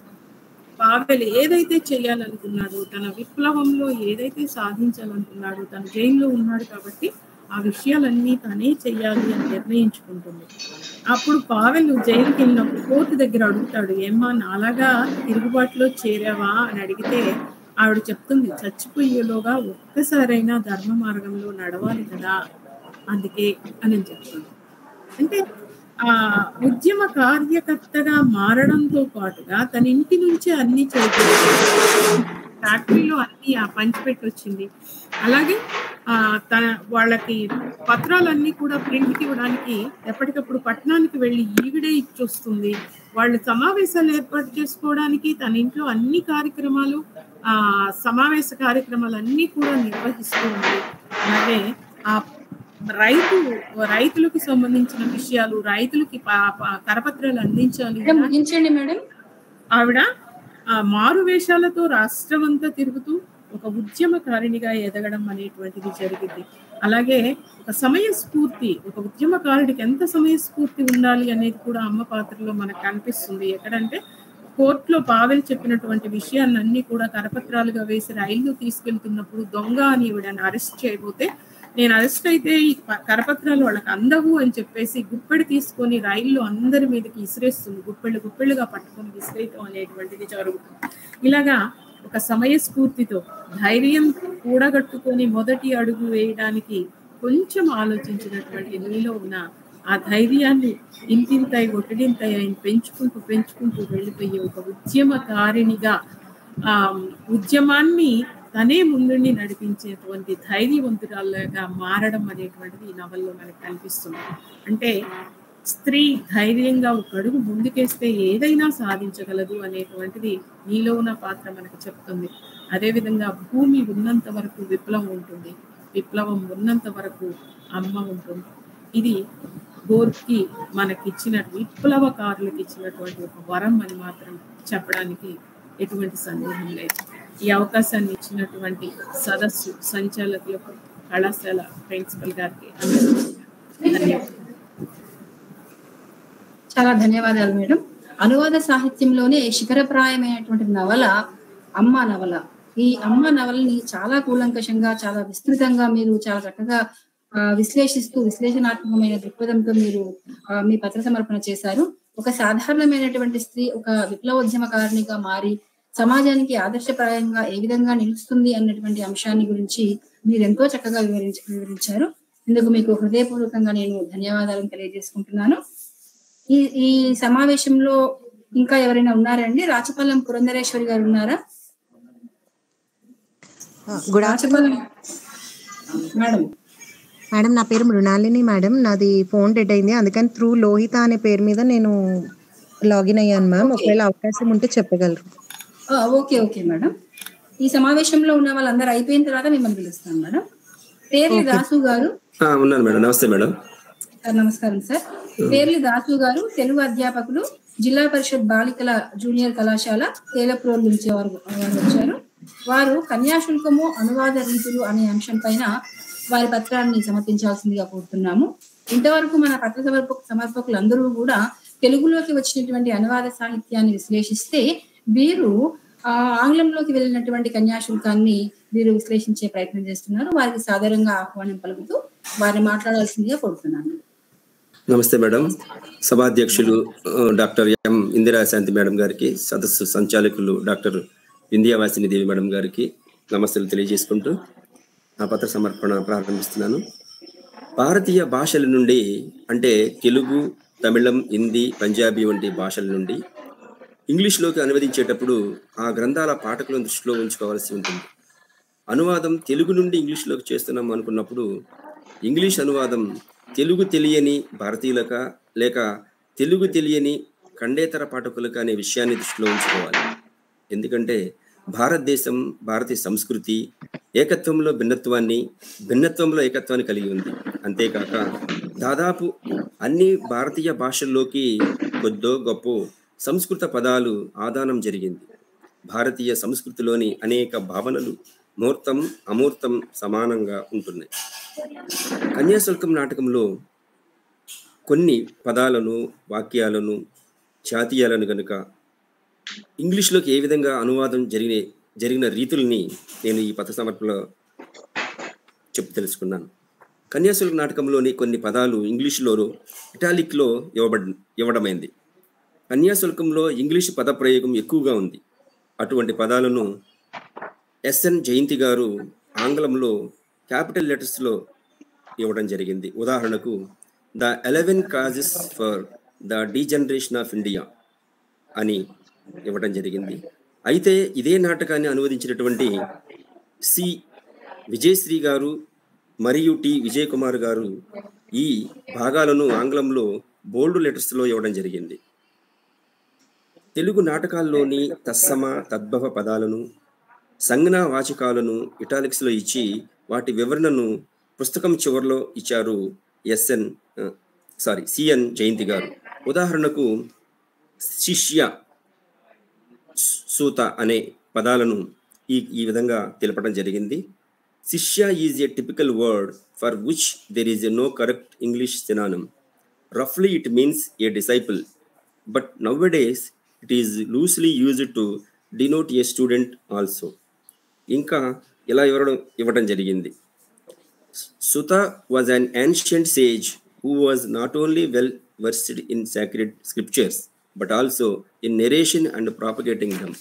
పావెల్ ఏదైతే చేయాలనుకున్నాడో తన విప్లవంలో ఏదైతే సాధించాలనుకున్నాడో తన జైల్లో ఉన్నాడు కాబట్టి ఆ విషయాలన్నీ తనే చెయ్యాలి అని నిర్ణయించుకుంటుంది అప్పుడు పావెల్ జైలుకి వెళ్ళినప్పుడు కోర్టు దగ్గర అడుగుతాడు ఏమ్మా నాలాగా తిరుగుబాటులో చేరావా అని అడిగితే ఆవిడ చెప్తుంది చచ్చిపోయేలోగా ఒక్కసారైనా ధర్మ మార్గంలో నడవాలి కదా అందుకే అని చెప్తుంది అంటే ఆ ఉద్యమ కార్యకర్తగా మారడంతో పాటుగా తన ఇంటి నుంచే అన్ని చేయాలి ఫ్యాక్టరీలో అన్ని ఆ పంచిపెట్టి వచ్చింది అలాగే ఆ తన వాళ్ళకి పత్రాలన్నీ కూడా ప్రింట్కి ఇవ్వడానికి ఎప్పటికప్పుడు పట్టణానికి వెళ్ళి ఈవిడే ఇచ్చొస్తుంది వాళ్ళు సమావేశాలు ఏర్పాటు చేసుకోవడానికి తన ఇంట్లో అన్ని కార్యక్రమాలు ఆ సమావేశ కార్యక్రమాలు అన్నీ కూడా నిర్వహిస్తూ ఉంది అలాగే ఆ రైతు రైతులకు సంబంధించిన విషయాలు రైతులకి ప- ప- కరపత్రాలు అందించాలి మేడం ముగించండి మేడం ఆవిడ ఆ మారు వేషాలతో రాష్ట్రం అంతా తిరుగుతూ ఒక ఉద్యమకారిణిగా ఎదగడం అనేటువంటిది జరిగింది అలాగే ఒక సమయ స్ఫూర్తి ఒక ఉద్యమకారుడికి ఎంత సమయ స్ఫూర్తి ఉండాలి అనేది కూడా అమ్మ పాత్రలో మనకు కనిపిస్తుంది ఎక్కడంటే కోర్టులో పావెల్ చెప్పినటువంటి విషయాలన్నీ కూడా కరపత్రాలుగా వేసి రైలు తీసుకెళ్తున్నప్పుడు దొంగ అని ఈవిడని అరెస్ట్ చేయబోతే నేను అరెస్ట్ అయితే ఈ ప- కరపత్రాలు వాళ్ళకి అందవు అని చెప్పేసి గుప్పెడు తీసుకొని రైల్లో అందరి మీదకి ఇసిరేస్తుంది గుప్పెళ్ళు గుప్పెళ్ళుగా పట్టుకొని విసిరేయటం అనేటువంటిది జరుగుతుంది ఇలాగా ఒక సమయ స్ఫూర్తితో ధైర్యం కూడగట్టుకొని మొదటి అడుగు వేయడానికి కొంచెం ఆలోచించినటువంటి నీలో ఉన్న ఆ ధైర్యాన్ని ఇంతింతై ఒటిడింతై ఆయన పెంచుకుంటూ పెంచుకుంటూ వెళ్ళిపోయే ఒక ఉద్యమకారిణిగా ఆ ఉద్యమాన్ని తనే ముందుండి నడిపించేటువంటి ధైర్యవంతురాలుగా మారడం అనేటువంటిది ఈ నవల్లో మనకు కనిపిస్తుంది అంటే స్త్రీ ధైర్యంగా ఒక అడుగు ముందుకేస్తే ఏదైనా సాధించగలదు అనేటువంటిది నీలో ఉన్న పాత్ర మనకు చెప్తుంది అదేవిధంగా భూమి ఉన్నంత వరకు విప్లవం ఉంటుంది విప్లవం ఉన్నంత వరకు అమ్మ ఉంటుంది ఇది గోర్కి మనకిచ్చిన విప్లవకారులకు ఇచ్చినటువంటి ఒక వరం అని మాత్రం చెప్పడానికి ఎటువంటి సందేహం లేదు ఈ అవకాశాన్ని ఇచ్చినటువంటి సదస్సు సంచాలకులకు కళాశాల ప్రిన్సిపల్ గారికి అందరికీ ధన్యవాదాలు చాలా ధన్యవాదాలు మేడం అనువాద సాహిత్యంలోనే శిఖరప్రాయమైనటువంటి నవల అమ్మ నవల ఈ అమ్మ నవలని చాలా కూలంకషంగా చాలా విస్తృతంగా మీరు చాలా చక్కగా ఆ, విశ్లేషిస్తూ విశ్లేషణాత్మకమైన దృక్పథంతో మీరు ఆ, మీ పత్ర సమర్పణ చేశారు ఒక సాధారణమైనటువంటి స్త్రీ ఒక విప్లవోద్యమకారిణిగా మారి సమాజానికి ఆదర్శప్రాయంగా ఏ విధంగా నిలుస్తుంది అన్నటువంటి అంశాన్ని గురించి మీరు ఎంతో చక్కగా వివరించ వివరించారు ఇందుకు మీకు హృదయపూర్వకంగా నేను ధన్యవాదాలను తెలియజేసుకుంటున్నాను ఈ ఈ సమావేశంలో ఇంకా ఎవరైనా ఉన్నారండి రాచపాలెం పురంధరేశ్వరి గారు ఉన్నారా గుడ్ రాచపాలెం మేడం మేడం నా పేరు మృణాలిని మేడం నాది ఫోన్ డెడ్ అయింది అందుకని త్రూ లోహిత అనే పేరు మీద నేను లాగిన్ అయ్యాను మ్యామ్ ఒకవేళ అవకాశం ఉంటే చెప్పగలరు ఆ, ఓకే ఓకే మేడం ఈ సమావేశంలో ఉన్న వాళ్ళందరూ అయిపోయిన తర్వాత మిమ్మల్ని పిలుస్తాను మేడం పేర్లి దాసు గారు ఆ, ఉన్నాను మేడం నమస్తే మేడం సార్ నమస్కారం సార్ పేర్లి దాసు గారు తెలుగు అధ్యాపకులు జిల్లా పరిషత్ బాలికల జూనియర్ కళాశాల తేలప్రోల్ నుంచి వారు వారు వచ్చారు వారు కన్యాశుల్కము అనువాద రీతులు అనే అంశం పైన వారి పత్రాన్ని సమర్పించాల్సిందిగా కోరుతున్నాము ఇంతవరకు మన పత్ర సమర్ప సమర్పకులందరూ కూడా తెలుగులోకి వచ్చినటువంటి అనువాద సాహిత్యాన్ని విశ్లేషిస్తే వీరు ఆ ఆంగ్లంలోకి వెళ్ళినటువంటి కన్యాశుల్కాన్ని వీరు విశ్లేషించే ప్రయత్నం చేస్తున్నారు వారికి సాధారణంగా ఆహ్వానం పలుకుతూ వారిని మాట్లాడాల్సిందిగా కోరుతున్నాను నమస్తే మేడం సభాధ్యక్షులు ఆ, doctor M Indira Shanti madam గారికి సదస్సు సంచాలకులు డాక్టర్ వింధ్యావాసిని దేవి మేడం గారికి నమస్తలు తెలియజేసుకుంటూ నా పత్ర సమర్పణ ప్రారంభిస్తున్నాను భారతీయ భాషల నుండి అంటే తెలుగు తమిళం హిందీ పంజాబీ వంటి భాషల నుండి ఇంగ్లీష్లోకి అనువదించేటప్పుడు ఆ గ్రంథాల పాఠకులను దృష్టిలో ఉంచుకోవాల్సి ఉంటుంది అనువాదం తెలుగు నుండి ఇంగ్లీష్లోకి చేస్తున్నాం అనుకున్నప్పుడు ఇంగ్లీష్ అనువాదం తెలుగు తెలియని భారతీయులక లేక తెలుగు తెలియని ఖండేతర పాఠకులకు అనే విషయాన్ని దృష్టిలో ఉంచుకోవాలి ఎందుకంటే భారతదేశం భారతీయ సంస్కృతి ఏకత్వంలో భిన్నత్వాన్ని భిన్నత్వంలో ఏకత్వాన్ని కలిగి ఉంది అంతేకాక దాదాపు అన్ని భారతీయ భాషల్లోకి కొద్దో గొప్ప సంస్కృత పదాలు ఆదానం జరిగింది భారతీయ సంస్కృతిలోని అనేక భావనలు మూర్తం అమూర్తం సమానంగా ఉంటున్నాయి కన్యాశుల్కం నాటకంలో కొన్ని పదాలను వాక్యాలను జాతీయాలను కనుక ఇంగ్లీష్లోకి ఏ విధంగా అనువాదం జరిగిన జరిగిన రీతుల్ని నేను ఈ పథ సమర్పణలో చెప్పు తెలుసుకున్నాను కన్యాశుల్క నాటకంలోని కొన్ని పదాలు ఇంగ్లీష్లో ఇటాలిక్లో ఇవ్వబడి ఇవ్వడమైంది కన్యాశుల్కంలో ఇంగ్లీష్ పద ప్రయోగం ఎక్కువగా ఉంది అటువంటి పదాలను ఎస్ఎన్ జయంతి గారు ఆంగ్లంలో క్యాపిటల్ లెటర్స్లో ఇవ్వడం జరిగింది ఉదాహరణకు the eleven causes for the degeneration of India అని ఇవ్వడం జరిగింది అయితే ఇదే నాటకాన్ని అనువదించినటువంటి సి విజయశ్రీ గారు మరియు టి విజయ్ కుమార్ గారు ఈ భాగాలను ఆంగ్లంలో బోల్డ్ లెటర్స్లో ఇవ్వడం జరిగింది తెలుగు నాటకాల్లోని తత్సమ తద్భవ పదాలను సంజ్ఞా వాచకాలను ఇటాలిక్స్లో ఇచ్చి వాటి వివరణను పుస్తకం చివరిలో ఇచ్చారు ఎస్ఎన్ ఆ, సారీ సిఎన్ జయంతి గారు ఉదాహరణకు శిష్య సూత అనే పదాలను ఈ ఈ విధంగా తెలపడం జరిగింది shishya is a typical word for which there is a no correct English synonym రఫ్లీ it means a disciple but nowadays it is loosely used to denote a student also ఇంకా ఇలా ఇవ్వడం ఇవ్వడం జరిగింది Suta was an ancient sage who was not only well versed in sacred scriptures but also in narration and propagating them.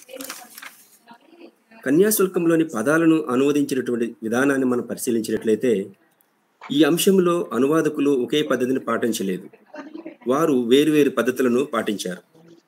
కన్యాశుల్కంలోని పదాలను అనువదించినటువంటి విధానాన్ని మనం పరిశీలించినట్లయితే ఈ అంశంలో అనువాదకులు ఒకే పద్ధతిని పాటించలేదు వారు వేరువేరు పద్ధతులను పాటించారు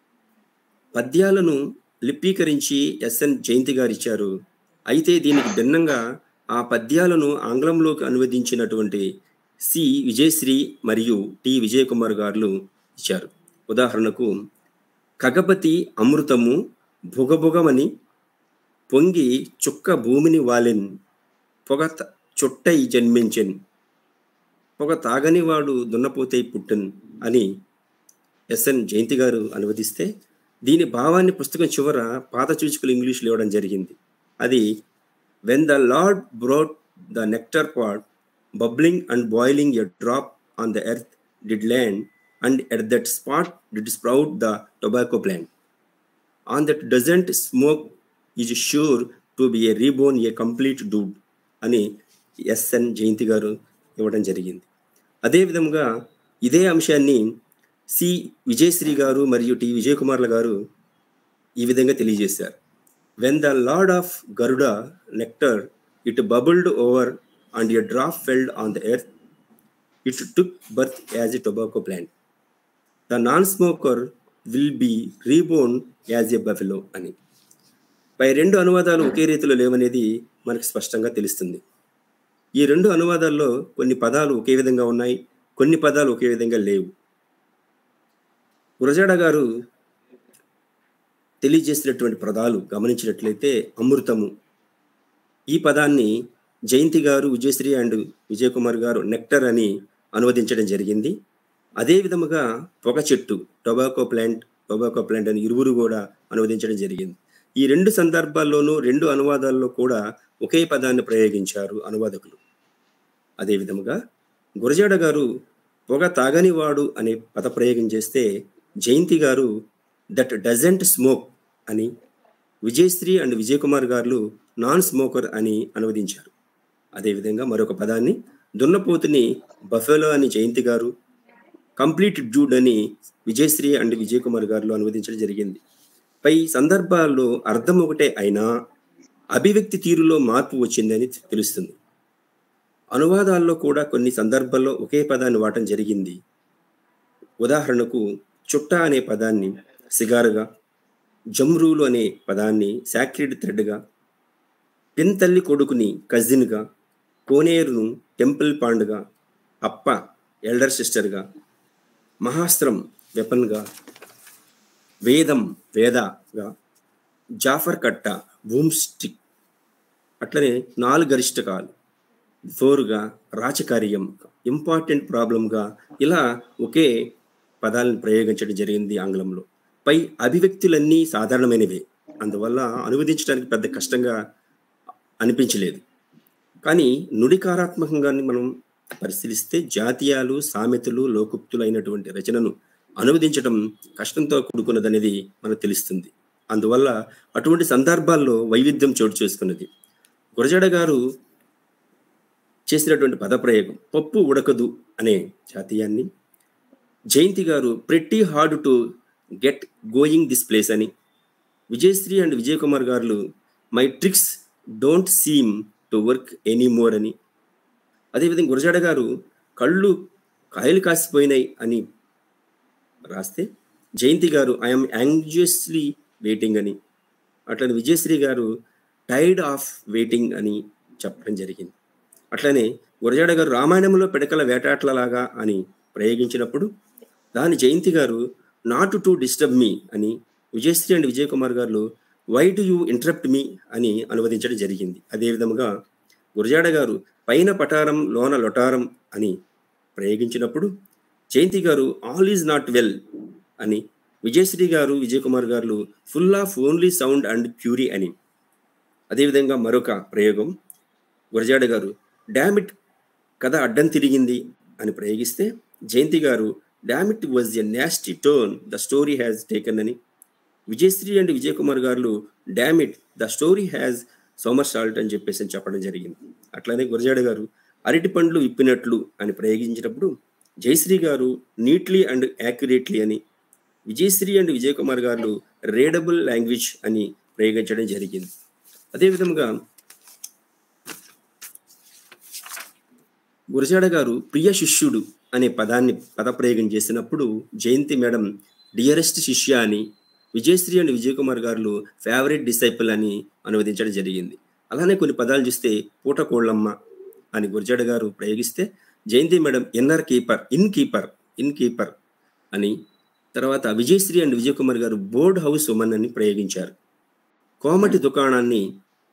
పద్యాలను లిపీకరించి ఎస్ఎన్ జయంతి గారు ఇచ్చారు అయితే దీనికి భిన్నంగా ఆ పద్యాలను ఆంగ్లంలోకి అనువదించినటువంటి సి విజయశ్రీ మరియు టి విజయ్ కుమార్ గారు ఇచ్చారు ఉదాహరణకు కగపతి అమృతము భుగభుగమని పొంగి చుక్క భూమిని వాలెన్ పొగ త- చుట్టై జన్మించెన్ పొగ తాగని వాడు దున్నపోతై పుట్టన్ అని ఎస్ఎన్ జయంతి గారు అనువదిస్తే దీని భావాన్ని పుస్తకం చివర పాత సూచికలు ఇంగ్లీష్లో ఇవ్వడం జరిగింది అది when the Lord brought the nectar pot bubbling and boiling a drop on the earth did land and at that spot did sprout the tobacco plant one that doesn't smoke is sure to be a reborn a complete dude అని ఎస్ఎన్ జయంతి గారు ఇవ్వడం జరిగింది అదే విధముగా ఇదే అంశాన్ని సి విజయశ్రీ గారు మరియు టి విజయ్ కుమార్ల గారు ఈ విధంగా తెలియజేశారు when the lord of Garuda nectar it bubbled over and a drop felled on the earth it took birth as a tobacco plant the non smoker will be reborn as a buffalo అని పై రెండు అనువాదాలు ఒకే రీతిలో లేవనేది మనకు స్పష్టంగా తెలుస్తుంది ఈ రెండు అనువాదాల్లో కొన్ని పదాలు ఒకే విధంగా ఉన్నాయి కొన్ని పదాలు ఒకే విధంగా లేవు గురజాడ గారు తెలియజేసినటువంటి పదాలు గమనించినట్లయితే అమృతము ఈ పదాన్ని జయంతి గారు విజయశ్రీ అండ్ విజయ్ కుమార్ గారు నెక్టర్ అని అనువదించడం జరిగింది అదే విధముగా పొగ చెట్టు టొబాకో ప్లాంట్ టొబాకో ప్లాంట్ అని ఇరువురు కూడా అనువదించడం జరిగింది ఈ రెండు సందర్భాల్లోనూ రెండు అనువాదాల్లో కూడా ఒకే పదాన్ని ప్రయోగించారు అనువాదకులు అదే విధముగా గురజాడ గారు పొగ తాగనివాడు అనే పద ప్రయోగం చేస్తే జయంతి గారు దట్ డజంట్ స్మోక్ అని విజయశ్రీ అండ్ విజయ్ కుమార్ గారు నాన్ స్మోకర్ అని అనువదించారు అదేవిధంగా మరొక పదాన్ని దున్నపోతుని బఫెలో అని జయంతి గారు కంప్లీట్ జూడ్ అని విజయశ్రీ అండ్ విజయ్ కుమార్ గారు అనువదించడం జరిగింది పై సందర్భాల్లో అర్థం ఒకటే అయినా అభివ్యక్తి తీరులో మార్పు వచ్చిందని తెలుస్తుంది అనువాదాల్లో కూడా కొన్ని సందర్భాల్లో ఒకే పదాన్ని వాడటం జరిగింది ఉదాహరణకు చుట్ట అనే పదాన్ని సిగారుగా జమ్రూలు అనే పదాన్ని సాక్రిడ్ థ్రెడ్గా పిన్తల్లి కొడుకుని కజిన్గా కోనేరును టెంపుల్ పాండ్గా అప్ప ఎల్డర్ సిస్టర్గా మహాస్త్రం వెపన్గా వేదం వేదగా జాఫర్ కట్ట బూమ్ స్టిక్ అట్లనే నాలుగు గరిష్టకాలు ఫోర్గా రాచకార్యం ఇంపార్టెంట్ ప్రాబ్లంగా ఇలా ఒకే పదాలను ప్రయోగించడం జరిగింది ఆంగ్లంలో పై అభివ్యక్తులన్నీ సాధారణమైనవే అందువల్ల అనువదించడానికి పెద్ద కష్టంగా అనిపించలేదు కానీ నుడికారాత్మకంగా మనం పరిశీలిస్తే జాతీయాలు సామెతలు లోకుప్తులు అయినటువంటి రచనను అనువదించడం కష్టంతో కూడుకున్నదనేది మనకు తెలుస్తుంది అందువల్ల అటువంటి సందర్భాల్లో వైవిధ్యం చోటు చేసుకున్నది గురజాడ గారు చేసినటువంటి పదప్రయోగం పప్పు ఉడకదు అనే జాతీయాన్ని జయంతి గారు pretty hard to get going this place అని విజయశ్రీ అండ్ విజయ్ కుమార్ గారు my tricks don't seem to work any more అని అదేవిధంగా గురజాడ గారు కళ్ళు కాయలు కాసిపోయినాయి అని రాస్తే జయంతి గారు ఐఎమ్ యాంగ్జియస్లీ వెయిటింగ్ అని అట్లనే విజయశ్రీ గారు టైర్డ్ ఆఫ్ వెయిటింగ్ అని చెప్పడం జరిగింది అట్లనే గురజాడ గారు రామాయణంలో పిడకల వేటాట్లలాగా అని ప్రయోగించినప్పుడు దాని జయంతి గారు నాట్ టు డిస్టర్బ్ మీ అని విజయశ్రీ అండ్ విజయ్ కుమార్ గారు why do you interrupt me అని అనువదించడం జరిగింది అదేవిధముగా గురజాడ గారు పైన పటారం లోన లొటారం అని ప్రయోగించినప్పుడు జయంతి గారు ఆల్ ఈజ్ నాట్ వెల్ అని విజయశ్రీ గారు విజయ్ కుమార్ గారు full of only sound and fury అని అదేవిధంగా మరొక ప్రయోగం గురజాడ గారు డామిట్ కథ అడ్డం తిరిగింది అని ప్రయోగిస్తే జయంతి గారు dammit was a nasty tone the story has taken అని విజయశ్రీ అండ్ విజయ్ కుమార్ గారు dammit the story has somersault అని చెప్పేసి అని చెప్పడం జరిగింది అట్లానే గురజాడ గారు అరటి పండ్లు విప్పినట్లు అని ప్రయోగించినప్పుడు జయశ్రీ గారు నీట్లీ అండ్ యాక్యురేట్లీ అని విజయశ్రీ అండ్ విజయ్ కుమార్ గారు రీడబుల్ లాంగ్వేజ్ అని ప్రయోగించడం జరిగింది అదేవిధంగా గురజాడ గారు ప్రియ శిష్యుడు అనే పదాన్ని పదప్రయోగం చేసినప్పుడు జయంతి మేడం డియరెస్ట్ శిష్య అని విజయశ్రీ అండ్ విజయ్ కుమార్ గారు ఫేవరెట్ డిసైపుల్ అని అనువదించడం జరిగింది అలానే కొన్ని పదాలు చూస్తే పూటకోళ్ళమ్మ అని గురజాడ గారు ప్రయోగిస్తే Jayanti madam inner keeper innkeeper innkeeper అని తర్వాత విజయశ్రీ అండ్ విజయ్ కుమార్ గారు బోర్డ్ హౌస్ ఉమన్ అని ప్రయోగించారు కోమటి దుకాణాన్ని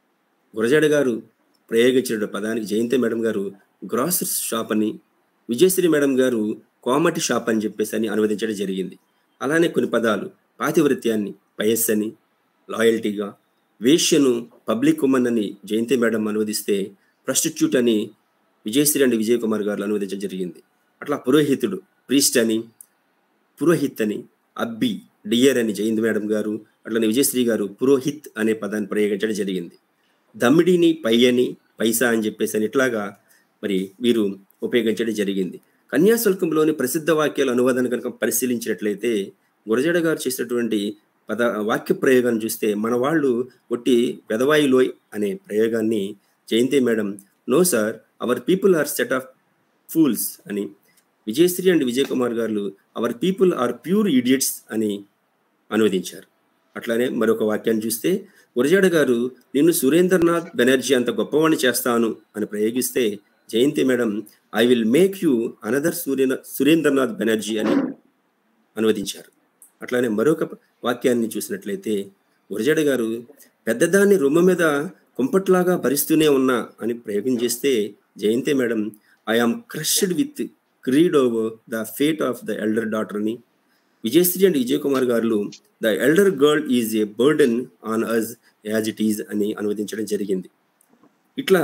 గురజాడ గారు ప్రయోగించిన పదానికి జయంతి మేడం గారు గ్రాసరీ షాప్ అని విజయశ్రీ మేడం గారు కోమటి షాప్ అని చెప్పేసి అని అనువదించడం జరిగింది అలానే కొన్ని పదాలు పాతివృత్యాన్ని పయస్ అని లాయల్టీగా వేష్యను పబ్లిక్ ఉమన్ అని జయంతి మేడం అనువదిస్తే ప్రస్టిట్యూట్ అని విజయశ్రీ అండ్ విజయ్ కుమార్ గారు అనువదించడం జరిగింది అట్లా పురోహితుడు ప్రీస్ట్ అని పురోహిత్ అని అబ్బి డియర్ అని జయంతి మేడం గారు అట్లనే విజయశ్రీ గారు పురోహిత్ అనే పదాన్ని ప్రయోగించడం జరిగింది దమ్మిడిని పై అని పైసా అని చెప్పేసి అని ఇట్లాగా మరి వీరు ఉపయోగించడం జరిగింది కన్యాశుల్కంలోని ప్రసిద్ధ వాక్యాల అనువాదాన్ని కనుక పరిశీలించినట్లయితే గురజాడ గారు చేసినటువంటి పద వాక్య ప్రయోగాన్ని చూస్తే మన వాళ్ళు ఒట్టి పెదవాయిలోయ్ అనే ప్రయోగాన్ని Jayanti madam no sir our people are set of fools అని విజయశ్రీ అండ్ విజయ్ కుమార్ గారు our people are pure idiots అని అనువదించారు అట్లానే మరొక వాక్యాన్ని చూస్తే గురజాడ గారు నిన్ను సురేంద్రనాథ్ బెనర్జీ అంత గొప్పవాణ్ణి చేస్తాను అని ప్రయోగిస్తే Jayanti madam I will make you another Surya Surendranath Banerjee అని అనువదించారు అట్లానే మరొక వాక్యాన్ని చూసినట్లయితే గురజాడ గారు పెద్దదాన్ని రొమ్ము మీద కుంపట్లాగా భరిస్తూనే ఉన్నా అని ప్రయోగం చేస్తే Jayanti madam I am crushed with creed over the fate of the elder daughter అని విజయశ్రీ అండ్ విజయ్ కుమార్ గారు the elder girl is a burden on us as it is అని అనువదించడం జరిగింది ఇట్లా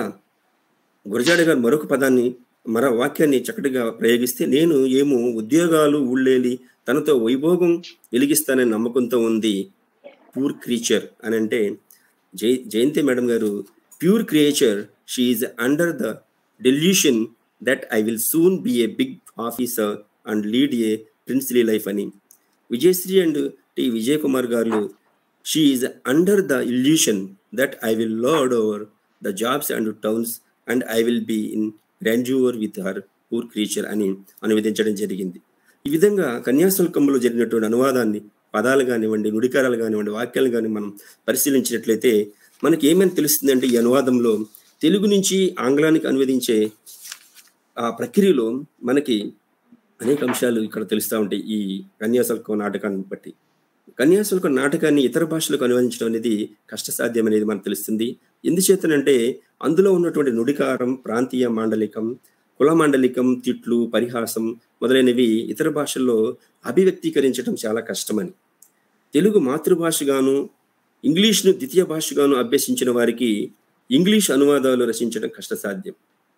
గురజాడ గారు మరొక పదాన్ని మరో వాక్యాన్ని చక్కటిగా ప్రయోగిస్తే నేను ఏమో ఉద్యోగాలు ఊళ్ళేలి తనతో వైభోగం వెలిగిస్తానని నమ్మకంతో ఉంది ప్యూర్ క్రీచర్ అని అంటే జై జయంతి మేడం గారు pure creature she under the delusion that I will soon be a big officer and lead a princely life అని విజయశ్రీ అండ్ టి విజయ్ కుమార్ గారు she is under the illusion that I will lord over the jobs and towns and I will be in grandeur with her poor creature అని అనువదించడం జరిగింది ఈ విధంగా కన్యాశుల్కంలో జరిగినటువంటి అనువాదాన్ని పదాలు కానివ్వండి నుడికారాలు కానివ్వండి వాక్యాలు కానీ మనం పరిశీలించినట్లయితే మనకి ఏమని తెలుస్తుందంటే ఈ అనువాదంలో తెలుగు నుంచి ఆంగ్లానికి అనువదించే ఆ ప్రక్రియలో మనకి అనేక అంశాలు ఇక్కడ తెలుస్తూ ఉంటాయి ఈ కన్యాశుల్కం నాటకాన్ని బట్టి కన్యాశుల్కం నాటకాన్ని ఇతర భాషలకు అనువదించడం అనేది కష్టసాధ్యం అనేది మనకు తెలుస్తుంది ఎందుచేతనంటే అందులో ఉన్నటువంటి నుడికారం ప్రాంతీయ మాండలికం కుల మాండలికం తిట్లు పరిహాసం మొదలైనవి ఇతర భాషల్లో అభివ్యక్తీకరించడం చాలా కష్టమని తెలుగు మాతృభాషగాను ఇంగ్లీష్ను ద్వితీయ భాషగాను అభ్యసించిన వారికి ఇంగ్లీష్ అనువాదాలు రచించడం కష్టసాధ్యం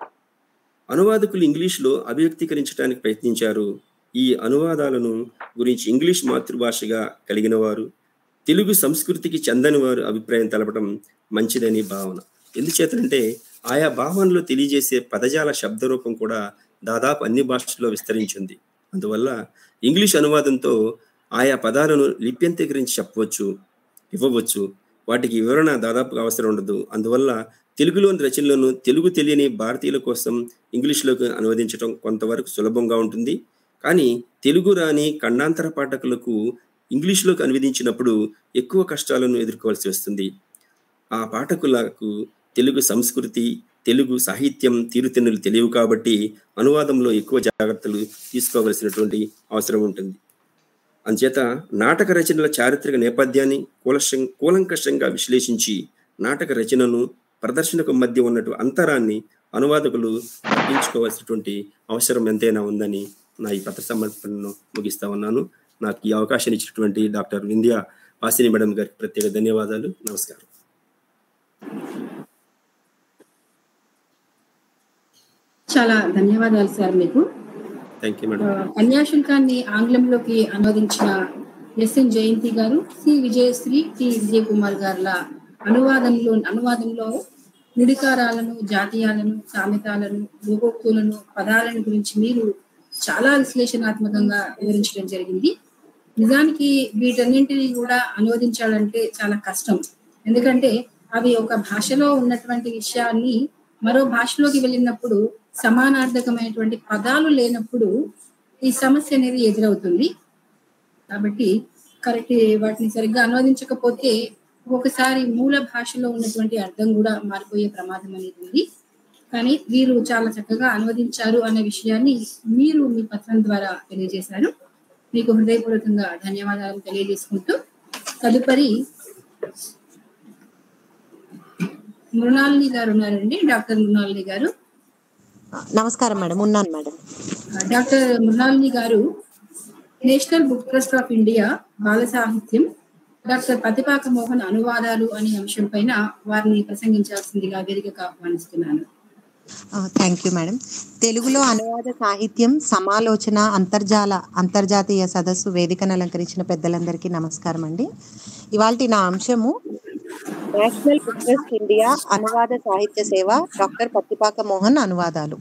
అనువాదకులు ఇంగ్లీష్లో అభివ్యక్తీకరించడానికి ప్రయత్నించారు ఈ అనువాదాలను గురించి ఇంగ్లీష్ మాతృభాషగా కలిగిన వారు తెలుగు సంస్కృతికి చెందని వారు అభిప్రాయం తెలపడం మంచిదని భావన ఎందుచేతంటే ఆయా భావనలో తెలియజేసే పదజాల శబ్దరూపం కూడా దాదాపు అన్ని భాషల్లో విస్తరించింది అందువల్ల ఇంగ్లీష్ అనువాదంతో ఆయా పదాలను లిప్యంతీకరించి చెప్పవచ్చు ఇవ్వవచ్చు వాటికి వివరణ దాదాపుగా అవసరం ఉండదు అందువల్ల తెలుగులోని రచనలను తెలుగు తెలియని భారతీయుల కోసం ఇంగ్లీష్లోకి అనువదించడం కొంతవరకు సులభంగా ఉంటుంది కానీ తెలుగు రాని ఖండాంతర పాఠకులకు ఇంగ్లీష్లోకి అనువదించినప్పుడు ఎక్కువ కష్టాలను ఎదుర్కోవాల్సి వస్తుంది ఆ పాఠకులకు తెలుగు సంస్కృతి తెలుగు సాహిత్యం తీరుతెన్నులు తెలియవు కాబట్టి అనువాదంలో ఎక్కువ జాగ్రత్తలు తీసుకోవలసినటువంటి అవసరం ఉంటుంది అంచేత నాటక రచనల చారిత్రక నేపథ్యాన్ని కూలశం కూలంకషంగా విశ్లేషించి నాటక రచనను ప్రదర్శనకు మధ్య ఉన్నటు అంతరాన్ని అనువాదకులు తగ్గించుకోవాల్సినటువంటి అవసరం ఎంతైనా ఉందని నా ఈ పత్ర సమర్పణను ముగిస్తా ఉన్నాను నాకు ఈ అవకాశాన్ని ఇచ్చినటువంటి డాక్టర్ వింధ్యా వాసిని మేడం గారికి ప్రత్యేక ధన్యవాదాలు నమస్కారం చాలా ధన్యవాదాలు సార్ మీకు థ్యాంక్ యూ ఆ, మేడం కన్యాశుల్కాన్ని ఆంగ్లంలోకి అనువదించిన ఎస్ఎన్ జయంతి గారు సి విజయశ్రీ టి విజయ్ కుమార్ గారుల అనువాదంలో అనువాదంలో నుడికారాలను జాతీయాలను సామెతాలను లోకోక్తులను పదాలను గురించి మీరు చాలా విశ్లేషణాత్మకంగా వివరించడం జరిగింది నిజానికి వీటన్నింటినీ కూడా అనువదించాలంటే చాలా కష్టం ఎందుకంటే అవి ఒక భాషలో ఉన్నటువంటి విషయాన్ని మరో భాషలోకి వెళ్ళినప్పుడు సమానార్థకమైనటువంటి పదాలు లేనప్పుడు ఈ సమస్య అనేది ఎదురవుతుంది కాబట్టి కరెక్ట్ వాటిని సరిగ్గా అనువదించకపోతే ఒకసారి మూల భాషలో ఉన్నటువంటి అర్థం కూడా మారిపోయే ప్రమాదం అనేది ఉంది కానీ వీరు చాలా చక్కగా అనువదించారు అనే విషయాన్ని మీరు మీ పత్రం ద్వారా తెలియజేశారు మీకు హృదయపూర్వకంగా ధన్యవాదాలు తెలియజేసుకుంటూ తదుపరి మృణాలిని గారు ఉన్నారండి డాక్టర్ మృణాలిని గారు నమస్కారం మేడం ఉన్నాను మేడం డాక్టర్ మృణాలిని గారు National Book Trust of India బాల సాహిత్యం డాక్టర్ పతిపాక మోహన్ అనువాదాలు అనే అంశం పైన వారిని ప్రసంగించాల్సిందిగా వేదికగా ఆహ్వానిస్తున్నాను థ్యాంక్ యూ మేడం తెలుగులో అనువాద సాహిత్యం సమాలోచన అంతర్జాల అంతర్జాతీయ సదస్సు వేదికను అలంకరించిన పెద్దలందరికీ నమస్కారం అండి ఇవాళ నా అంశము నేషనల్ బుక్ ట్రస్ట్ ఇండియా అనువాద సాహిత్య సేవ డాక్టర్ పత్తిపాక మోహన్ అనువాదాలు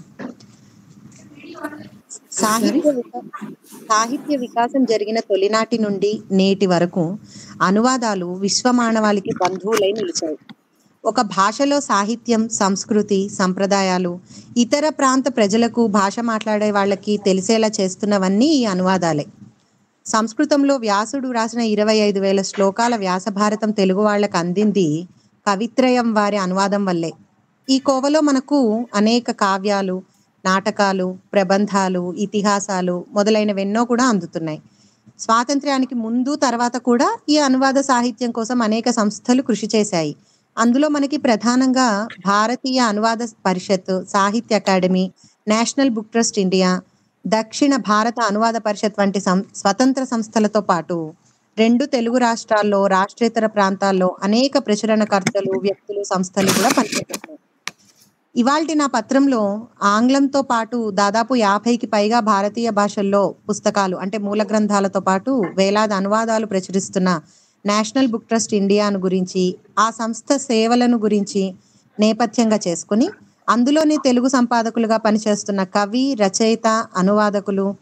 సాహిత్య వికా- సాహిత్య వికాసం జరిగిన తొలినాటి నుండి నేటి వరకు అనువాదాలు విశ్వమానవాళికి బంధువులై నిలిచాయి ఒక భాషలో సాహిత్యం సంస్కృతి సంప్రదాయాలు ఇతర ప్రాంత ప్రజలకు భాష మాట్లాడే వాళ్ళకి తెలిసేలా చేస్తున్నవన్నీ ఈ అనువాదాలే సంస్కృతంలో వ్యాసుడు రాసిన ఇరవై ఐదు వేల శ్లోకాల వ్యాస భారతం తెలుగు వాళ్ళకి అందింది కవిత్రయం వారి అనువాదం వల్లే ఈ కోవలో మనకు అనేక కావ్యాలు నాటకాలు ప్రబంధాలు ఇతిహాసాలు మొదలైనవెన్నో కూడా అందుతున్నాయి స్వాతంత్ర్యానికి ముందు తర్వాత కూడా ఈ అనువాద సాహిత్యం కోసం అనేక సంస్థలు కృషి చేశాయి అందులో మనకి ప్రధానంగా భారతీయ Anuvada Parishad Sahitya Akademi National Book Trust India దక్షిణ భారత అనువాద పరిషత్ వంటి సం స్వతంత్ర సంస్థలతో పాటు రెండు తెలుగు రాష్ట్రాల్లో రాష్ట్రేతర ప్రాంతాల్లో అనేక ప్రచురణకర్తలు వ్యక్తులు సంస్థలు కూడా పనిచేస్తున్నాయి ఇవాల్టి నా పత్రంలో ఆంగ్లంతో పాటు దాదాపు యాభైకి పైగా భారతీయ భాషల్లో పుస్తకాలు అంటే మూల గ్రంథాలతో పాటు వేలాది అనువాదాలు ప్రచురిస్తున్న నేషనల్ బుక్ ట్రస్ట్ ఇండియాను గురించి ఆ సంస్థ సేవలను గురించి నేపథ్యంగా చేసుకుని అందులోనే తెలుగు సంపాదకులుగా పనిచేస్తున్న కవి రచయిత అనువాదకులు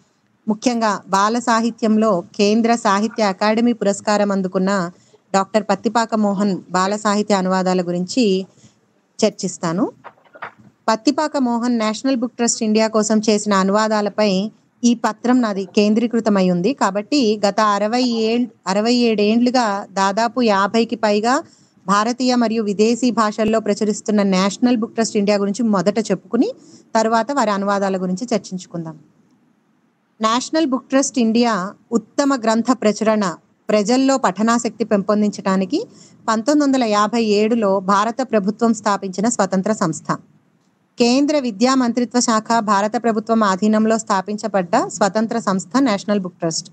ముఖ్యంగా బాల సాహిత్యంలో కేంద్ర సాహిత్య అకాడమీ పురస్కారం అందుకున్న డాక్టర్ పత్తిపాక మోహన్ బాల సాహిత్య అనువాదాల గురించి చర్చిస్తాను Pattipaka Mohan National Book Trust India కోసం చేసిన అనువాదాలపై ఈ పత్రం నాది కేంద్రీకృతమై ఉంది కాబట్టి గత అరవై ఏళ్ అరవై ఏడేండ్లుగా దాదాపు యాభైకి పైగా భారతీయ మరియు విదేశీ భాషల్లో ప్రచురిస్తున్న నేషనల్ బుక్ ట్రస్ట్ ఇండియా గురించి మొదట చెప్పుకుని తర్వాత వారి అనువాదాల గురించి చర్చించుకుందాం నేషనల్ బుక్ ట్రస్ట్ ఇండియా ఉత్తమ గ్రంథ ప్రచురణ ప్రజల్లో పఠనాసక్తి పెంపొందించడానికి పంతొమ్మిది వందల యాభై ఏడులో భారత ప్రభుత్వం స్థాపించిన స్వతంత్ర సంస్థ కేంద్ర విద్యా మంత్రిత్వ శాఖ భారత ప్రభుత్వం ఆధీనంలో స్థాపించబడ్డ స్వతంత్ర సంస్థ నేషనల్ బుక్ ట్రస్ట్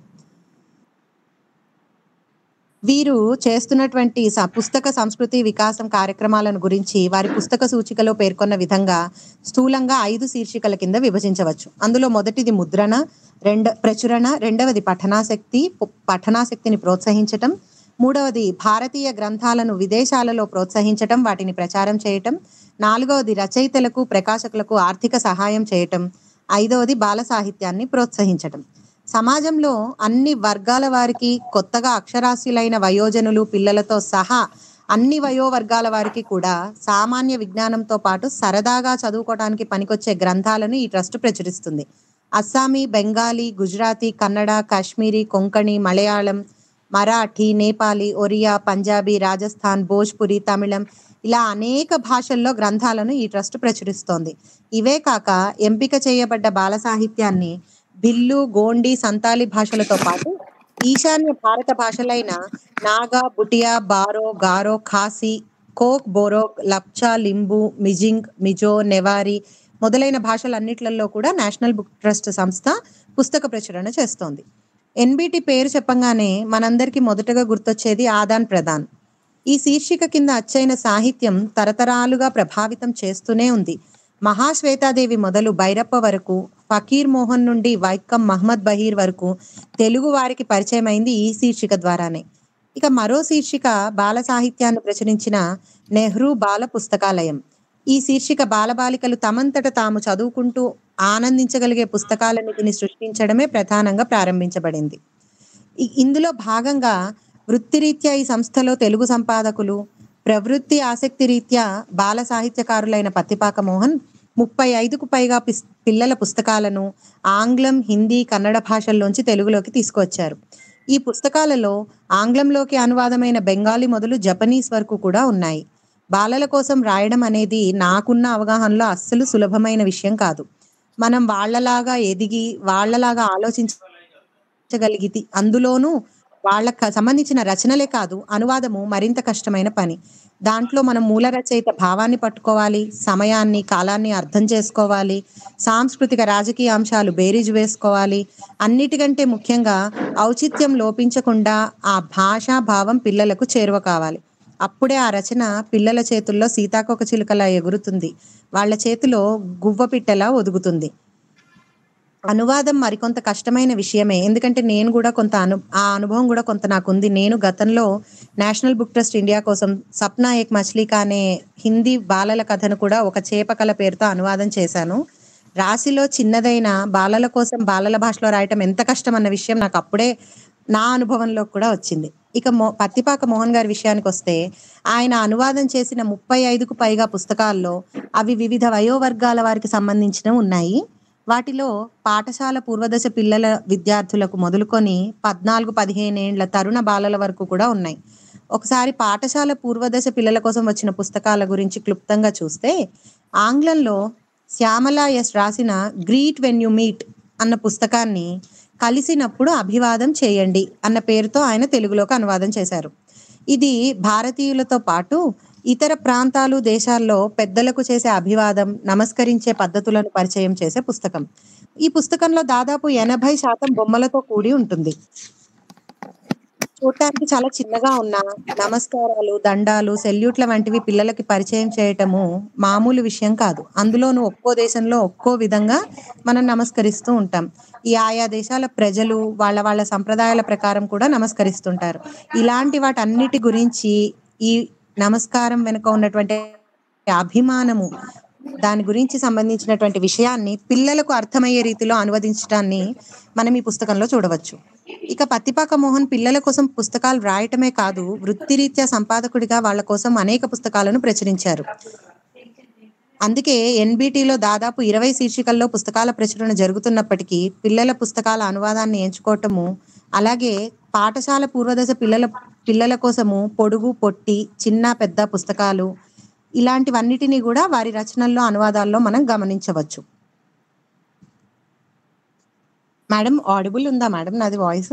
వీరు చేస్తున్నటువంటి స- పుస్తక సంస్కృతి వికాసం కార్యక్రమాలను గురించి వారి పుస్తక సూచికలో పేర్కొన్న విధంగా స్థూలంగా ఐదు శీర్షికల కింద విభజించవచ్చు అందులో మొదటిది ముద్రణ రెండ ప్రచురణ రెండవది పఠనాసక్తి పు- పఠనాసక్తిని ప్రోత్సహించటం మూడవది భారతీయ గ్రంథాలను విదేశాలలో ప్రోత్సహించటం వాటిని ప్రచారం చేయటం నాలుగవది రచయితలకు ప్రకాశకులకు ఆర్థిక సహాయం చేయటం ఐదవది బాల సాహిత్యాన్ని ప్రోత్సహించటం సమాజంలో అన్ని వర్గాల వారికి కొత్తగా అక్షరాస్యులైన వయోజనులు పిల్లలతో సహా అన్ని వయోవర్గాల వారికి కూడా సామాన్య విజ్ఞానంతో పాటు సరదాగా చదువుకోవడానికి పనికొచ్చే గ్రంథాలను ఈ ట్రస్ట్ ప్రచురిస్తుంది అస్సామీ బెంగాలీ గుజరాతీ కన్నడ కాశ్మీరీ కొంకణి మలయాళం మరాఠీ నేపాలీ ఒరియా పంజాబీ రాజస్థాన్ భోజ్పురి తమిళం ఇలా అనేక భాషల్లో గ్రంథాలను ఈ ట్రస్ట్ ప్రచురిస్తోంది ఇవే కాక ఎంపిక చేయబడ్డ బాల సాహిత్యాన్ని బిల్లు గోండి సంతాలి భాషలతో పాటు ఈశాన్య భారత భాషలైన నాగా బుటియా బారో గారో ఖాసీ కోక్ బోరోక్ లప్చా లింబు మిజింగ్ మిజో నెవారి మొదలైన భాషలన్నిట్లలో కూడా నేషనల్ బుక్ ట్రస్ట్ సంస్థ పుస్తక ప్రచురణ చేస్తోంది ఎన్బిటి పేరు చెప్పంగానే మనందరికీ మొదటగా గుర్తొచ్చేది ఆదాన్ ప్రదాన్ ఈ శీర్షిక కింద అచ్చైన సాహిత్యం తరతరాలుగా ప్రభావితం చేస్తూనే ఉంది మహాశ్వేతాదేవి మొదలు భైరప్ప వరకు ఫకీర్ మోహన్ నుండి వైక్కం మహమ్మద్ బహీర్ వరకు తెలుగు వారికి పరిచయమైంది ఈ శీర్షిక ద్వారానే ఇక మరో శీర్షిక బాల సాహిత్యాన్ని ప్రచురించిన నెహ్రూ బాల పుస్తకాలయం ఈ శీర్షిక బాలబాలికలు తమంతట తాము చదువుకుంటూ ఆనందించగలిగే పుస్తకాల నిధిని సృష్టించడమే ప్రధానంగా ప్రారంభించబడింది ఇ- ఇందులో భాగంగా వృత్తిరీత్యా ఈ సంస్థలో తెలుగు సంపాదకులు ప్రవృత్తి ఆసక్తి రీత్యా బాల సాహిత్యకారులైన పత్తిపాక మోహన్ ముప్పై ఐదుకు పైగా పిస్- పిల్లల పుస్తకాలను ఆంగ్లం హిందీ కన్నడ భాషల్లోంచి తెలుగులోకి తీసుకొచ్చారు ఈ పుస్తకాలలో ఆంగ్లంలోకి అనువాదమైన బెంగాలీ మొదలు జపనీస్ వరకు కూడా ఉన్నాయి బాలల కోసం రాయడం అనేది నాకున్న అవగాహనలో అస్సలు సులభమైన విషయం కాదు మనం వాళ్ళలాగా ఎదిగి వాళ్ళలాగా ఆలోచించగలిగి అందులోనూ వాళ్ళకి సంబంధించిన రచనలే కాదు అనువాదము మరింత కష్టమైన పని దాంట్లో మనం మూల రచయిత భావాన్ని పట్టుకోవాలి సమయాన్ని కాలాన్ని అర్థం చేసుకోవాలి సాంస్కృతిక రాజకీయ అంశాలు బేరీజు వేసుకోవాలి అన్నిటికంటే ముఖ్యంగా ఔచిత్యం లోపించకుండా ఆ భాషా భావం పిల్లలకు చేరువ కావాలి అప్పుడే ఆ రచన పిల్లల చేతుల్లో సీతాకోక చిలుకలా ఎగురుతుంది వాళ్ళ చేతిలో గువ్వ పిట్టలా ఒదుగుతుంది అనువాదం మరికొంత కష్టమైన విషయమే ఎందుకంటే నేను కూడా కొంత అను ఆ అనుభవం కూడా కొంత నాకుంది నేను గతంలో నేషనల్ బుక్ ట్రస్ట్ ఇండియా కోసం సప్నా ఏక్ మచ్లీకా అనే హిందీ బాలల కథను కూడా ఒక చేపకల పేరుతో అనువాదం చేశాను రాశిలో చిన్నదైన బాలల కోసం బాలల భాషలో రాయటం ఎంత కష్టం అన్న విషయం నాకు అప్పుడే నా అనుభవంలో కూడా వచ్చింది ఇక మో పత్తిపాక మోహన్ గారి విషయానికి వస్తే ఆయన అనువాదం చేసిన ముప్పై ఐదుకు పైగా పుస్తకాల్లో అవి వివిధ వయోవర్గాల వారికి సంబంధించినవి ఉన్నాయి వాటిలో పాఠశాల పూర్వదశ పిల్లల విద్యార్థులకు మొదలుకొని పద్నాలుగు పదిహేను ఏండ్ల తరుణ బాలల వరకు కూడా ఉన్నాయి ఒకసారి పాఠశాల పూర్వదశ పిల్లల కోసం వచ్చిన పుస్తకాల గురించి క్లుప్తంగా చూస్తే ఆంగ్లంలో శ్యామల ఎస్ రాసిన గ్రీట్ వెన్ యు మీట్ అన్న పుస్తకాన్ని కలిసినప్పుడు అభివాదం చేయండి అన్న పేరుతో ఆయన తెలుగులోకి అనువాదం చేశారు ఇది భారతీయులతో పాటు ఇతర ప్రాంతాలు దేశాల్లో పెద్దలకు చేసే అభివాదం నమస్కరించే పద్ధతులను పరిచయం చేసే పుస్తకం ఈ పుస్తకంలో దాదాపు ఎనభై శాతం బొమ్మలతో కూడి ఉంటుంది చూడటానికి చాలా చిన్నగా ఉన్న నమస్కారాలు దండాలు సెల్యూట్ల వంటివి పిల్లలకి పరిచయం చేయటము మామూలు విషయం కాదు అందులోనూ ఒక్కో దేశంలో ఒక్కో విధంగా మనం నమస్కరిస్తూ ఉంటాం ఈ ఆయా దేశాల ప్రజలు వాళ్ళ వాళ్ళ సంప్రదాయాల ప్రకారం కూడా నమస్కరిస్తుంటారు ఇలాంటి వాటన్నిటి గురించి ఈ నమస్కారం వెనుక ఉన్నటువంటి అభిమానము దాని గురించి సంబంధించినటువంటి విషయాన్ని పిల్లలకు అర్థమయ్యే రీతిలో అనువదించడాన్ని మనం ఈ పుస్తకంలో చూడవచ్చు ఇక పత్తిపాక మోహన్ పిల్లల కోసం పుస్తకాలు రాయటమే కాదు వృత్తిరీత్యా సంపాదకుడిగా వాళ్ళ కోసం అనేక పుస్తకాలను ప్రచురించారు అందుకే ఎన్బిటిలో దాదాపు ఇరవై శీర్షికల్లో పుస్తకాల ప్రచురణ జరుగుతున్నప్పటికీ పిల్లల పుస్తకాల అనువాదాన్ని ఎంచుకోవటము అలాగే పాఠశాల పూర్వదశ పిల్లల పిల్లల కోసము పొడుగు పొట్టి చిన్న పెద్ద పుస్తకాలు ఇలాంటివన్నిటినీ కూడా వారి రచనల్లో అనువాదాల్లో మనం గమనించవచ్చు మేడం ఆడిబుల్ ఉందా మేడం నాది వాయిస్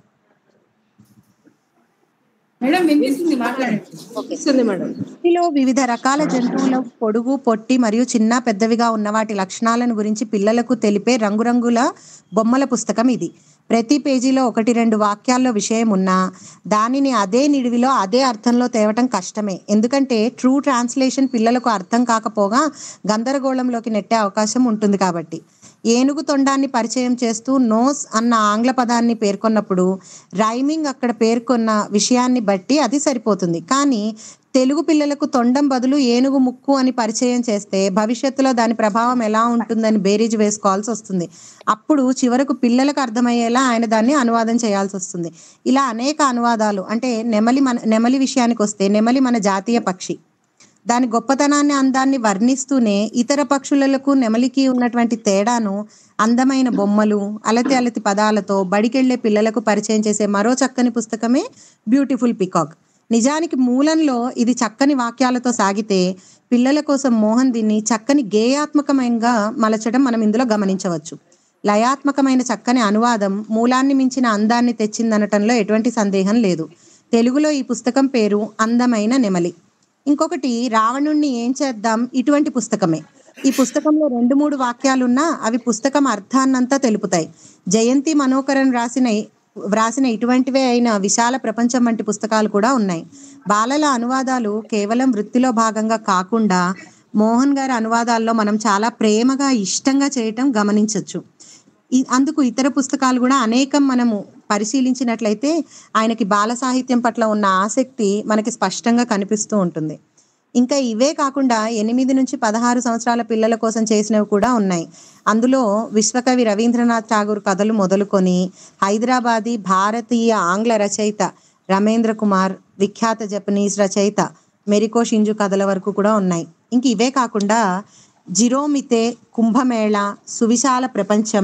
మేడం వినిపిస్తుంది మాట్లాడండి ఇస్తుంది మేడం వీటిలో వివిధ రకాల జంతువుల పొడుగు పొట్టి మరియు చిన్న పెద్దవిగా ఉన్న వాటి లక్షణాలను గురించి పిల్లలకు తెలిపే రంగురంగుల బొమ్మల పుస్తకం ఇది ప్రతి పేజీలో ఒకటి రెండు వాక్యాల్లో విషయం ఉన్నా దానిని అదే నిడివిలో అదే అర్థంలో తేవటం కష్టమే ఎందుకంటే ట్రూ ట్రాన్స్లేషన్ పిల్లలకు అర్థం కాకపోగా గందరగోళంలోకి నెట్టే అవకాశం ఉంటుంది కాబట్టి ఏనుగు తొండాన్ని పరిచయం చేస్తూ నోస్ అన్న ఆంగ్ల పదాన్ని పేర్కొన్నప్పుడు రైమింగ్ అక్కడ పేర్కొన్న విషయాన్ని బట్టి అది సరిపోతుంది కానీ తెలుగు పిల్లలకు తొండం బదులు ఏనుగు ముక్కు అని పరిచయం చేస్తే భవిష్యత్తులో దాని ప్రభావం ఎలా ఉంటుందని బేరీజ్ వేసుకోవాల్సి వస్తుంది అప్పుడు చివరకు పిల్లలకు అర్థమయ్యేలా ఆయన దాన్ని అనువాదం చేయాల్సి వస్తుంది ఇలా అనేక అనువాదాలు అంటే నెమలి మన నెమలి విషయానికి వస్తే నెమలి మన జాతీయ పక్షి దాని గొప్పతనాన్ని అందాన్ని వర్ణిస్తూనే ఇతర పక్షులకు నెమలికి ఉన్నటువంటి తేడాను అందమైన బొమ్మలు అలతి అలతి పదాలతో బడికెళ్లే పిల్లలకు పరిచయం చేసే మరో చక్కని పుస్తకమే బ్యూటిఫుల్ పికాక్ నిజానికి మూలంలో ఇది చక్కని వాక్యాలతో సాగితే పిల్లల కోసం మోహన్ దీన్ని చక్కని గేయాత్మకమంగా మలచడం మనం ఇందులో గమనించవచ్చు లయాత్మకమైన చక్కని అనువాదం మూలాన్ని మించిన అందాన్ని తెచ్చిందనటంలో ఎటువంటి సందేహం లేదు తెలుగులో ఈ పుస్తకం పేరు అందమైన నెమలి ఇంకొకటి రావణుణ్ణి ఏం చేద్దాం ఇటువంటి పుస్తకమే ఈ పుస్తకంలో రెండు మూడు వాక్యాలున్నా అవి పుస్తకం అర్థాన్నంతా తెలుపుతాయి జయంతి మనోకరన్ రాసిన వ్రాసిన ఇటువంటివే అయిన విశాల ప్రపంచం వంటి పుస్తకాలు కూడా ఉన్నాయి బాలల అనువాదాలు కేవలం వృత్తిలో భాగంగా కాకుండా మోహన్ గారి అనువాదాల్లో మనం చాలా ప్రేమగా ఇష్టంగా చేయటం గమనించవచ్చు ఈ- అందుకు ఇతర పుస్తకాలు కూడా అనేకం మనము పరిశీలించినట్లయితే ఆయనకి బాల సాహిత్యం పట్ల ఉన్న ఆసక్తి మనకి స్పష్టంగా కనిపిస్తూ ఉంటుంది ఇంకా ఇవే కాకుండా ఎనిమిది నుంచి పదహారు సంవత్సరాల పిల్లల కోసం చేసినవి కూడా ఉన్నాయి అందులో విశ్వకవి రవీంద్రనాథ్ ఠాగూర్ కథలు మొదలుకొని హైదరాబాదీ భారతీయ ఆంగ్ల రచయిత రమేంద్ర కుమార్ విఖ్యాత జపనీస్ రచయిత మెరికో షింజు కథల వరకు కూడా ఉన్నాయి ఇంక ఇవే కాకుండా జిరోమితే కుంభమేళ సువిశాల ప్రపంచం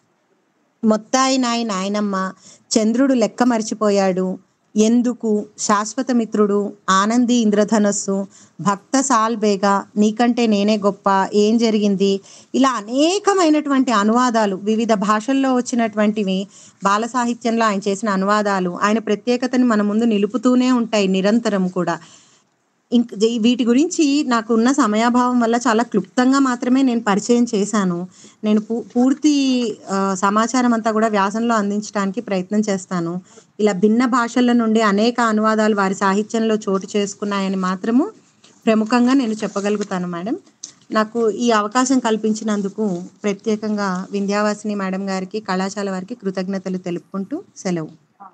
మొత్తాయి నాయి నాయనమ్మ చంద్రుడు లెక్క మరిచిపోయాడు ఎందుకు శాశ్వత మిత్రుడు ఆనంది ఇంద్రధనస్సు భక్త సాల్బేగా నీకంటే నేనే గొప్ప ఏం జరిగింది ఇలా అనేకమైనటువంటి అనువాదాలు వివిధ భాషల్లో వచ్చినటువంటివి బాల సాహిత్యంలో ఆయన చేసిన అనువాదాలు ఆయన ప్రత్యేకతని మన ముందు నిలుపుతూనే ఉంటాయి నిరంతరం కూడా ఇంక జీ- వీటి గురించి నాకు ఉన్న సమయాభావం వల్ల చాలా క్లుప్తంగా మాత్రమే నేను పరిచయం చేశాను నేను పూ పూర్తి ఆ, సమాచారం అంతా కూడా వ్యాసంలో అందించడానికి ప్రయత్నం చేస్తాను ఇలా భిన్న భాషల నుండి అనేక అనువాదాలు వారి సాహిత్యంలో చోటు చేసుకున్నాయని మాత్రము ప్రముఖంగా నేను చెప్పగలుగుతాను మేడం నాకు ఈ అవకాశం కల్పించినందుకు ప్రత్యేకంగా వింధ్యావాసిని మేడం గారికి కళాశాల వారికి కృతజ్ఞతలు తెలుపుకుంటూ సెలవు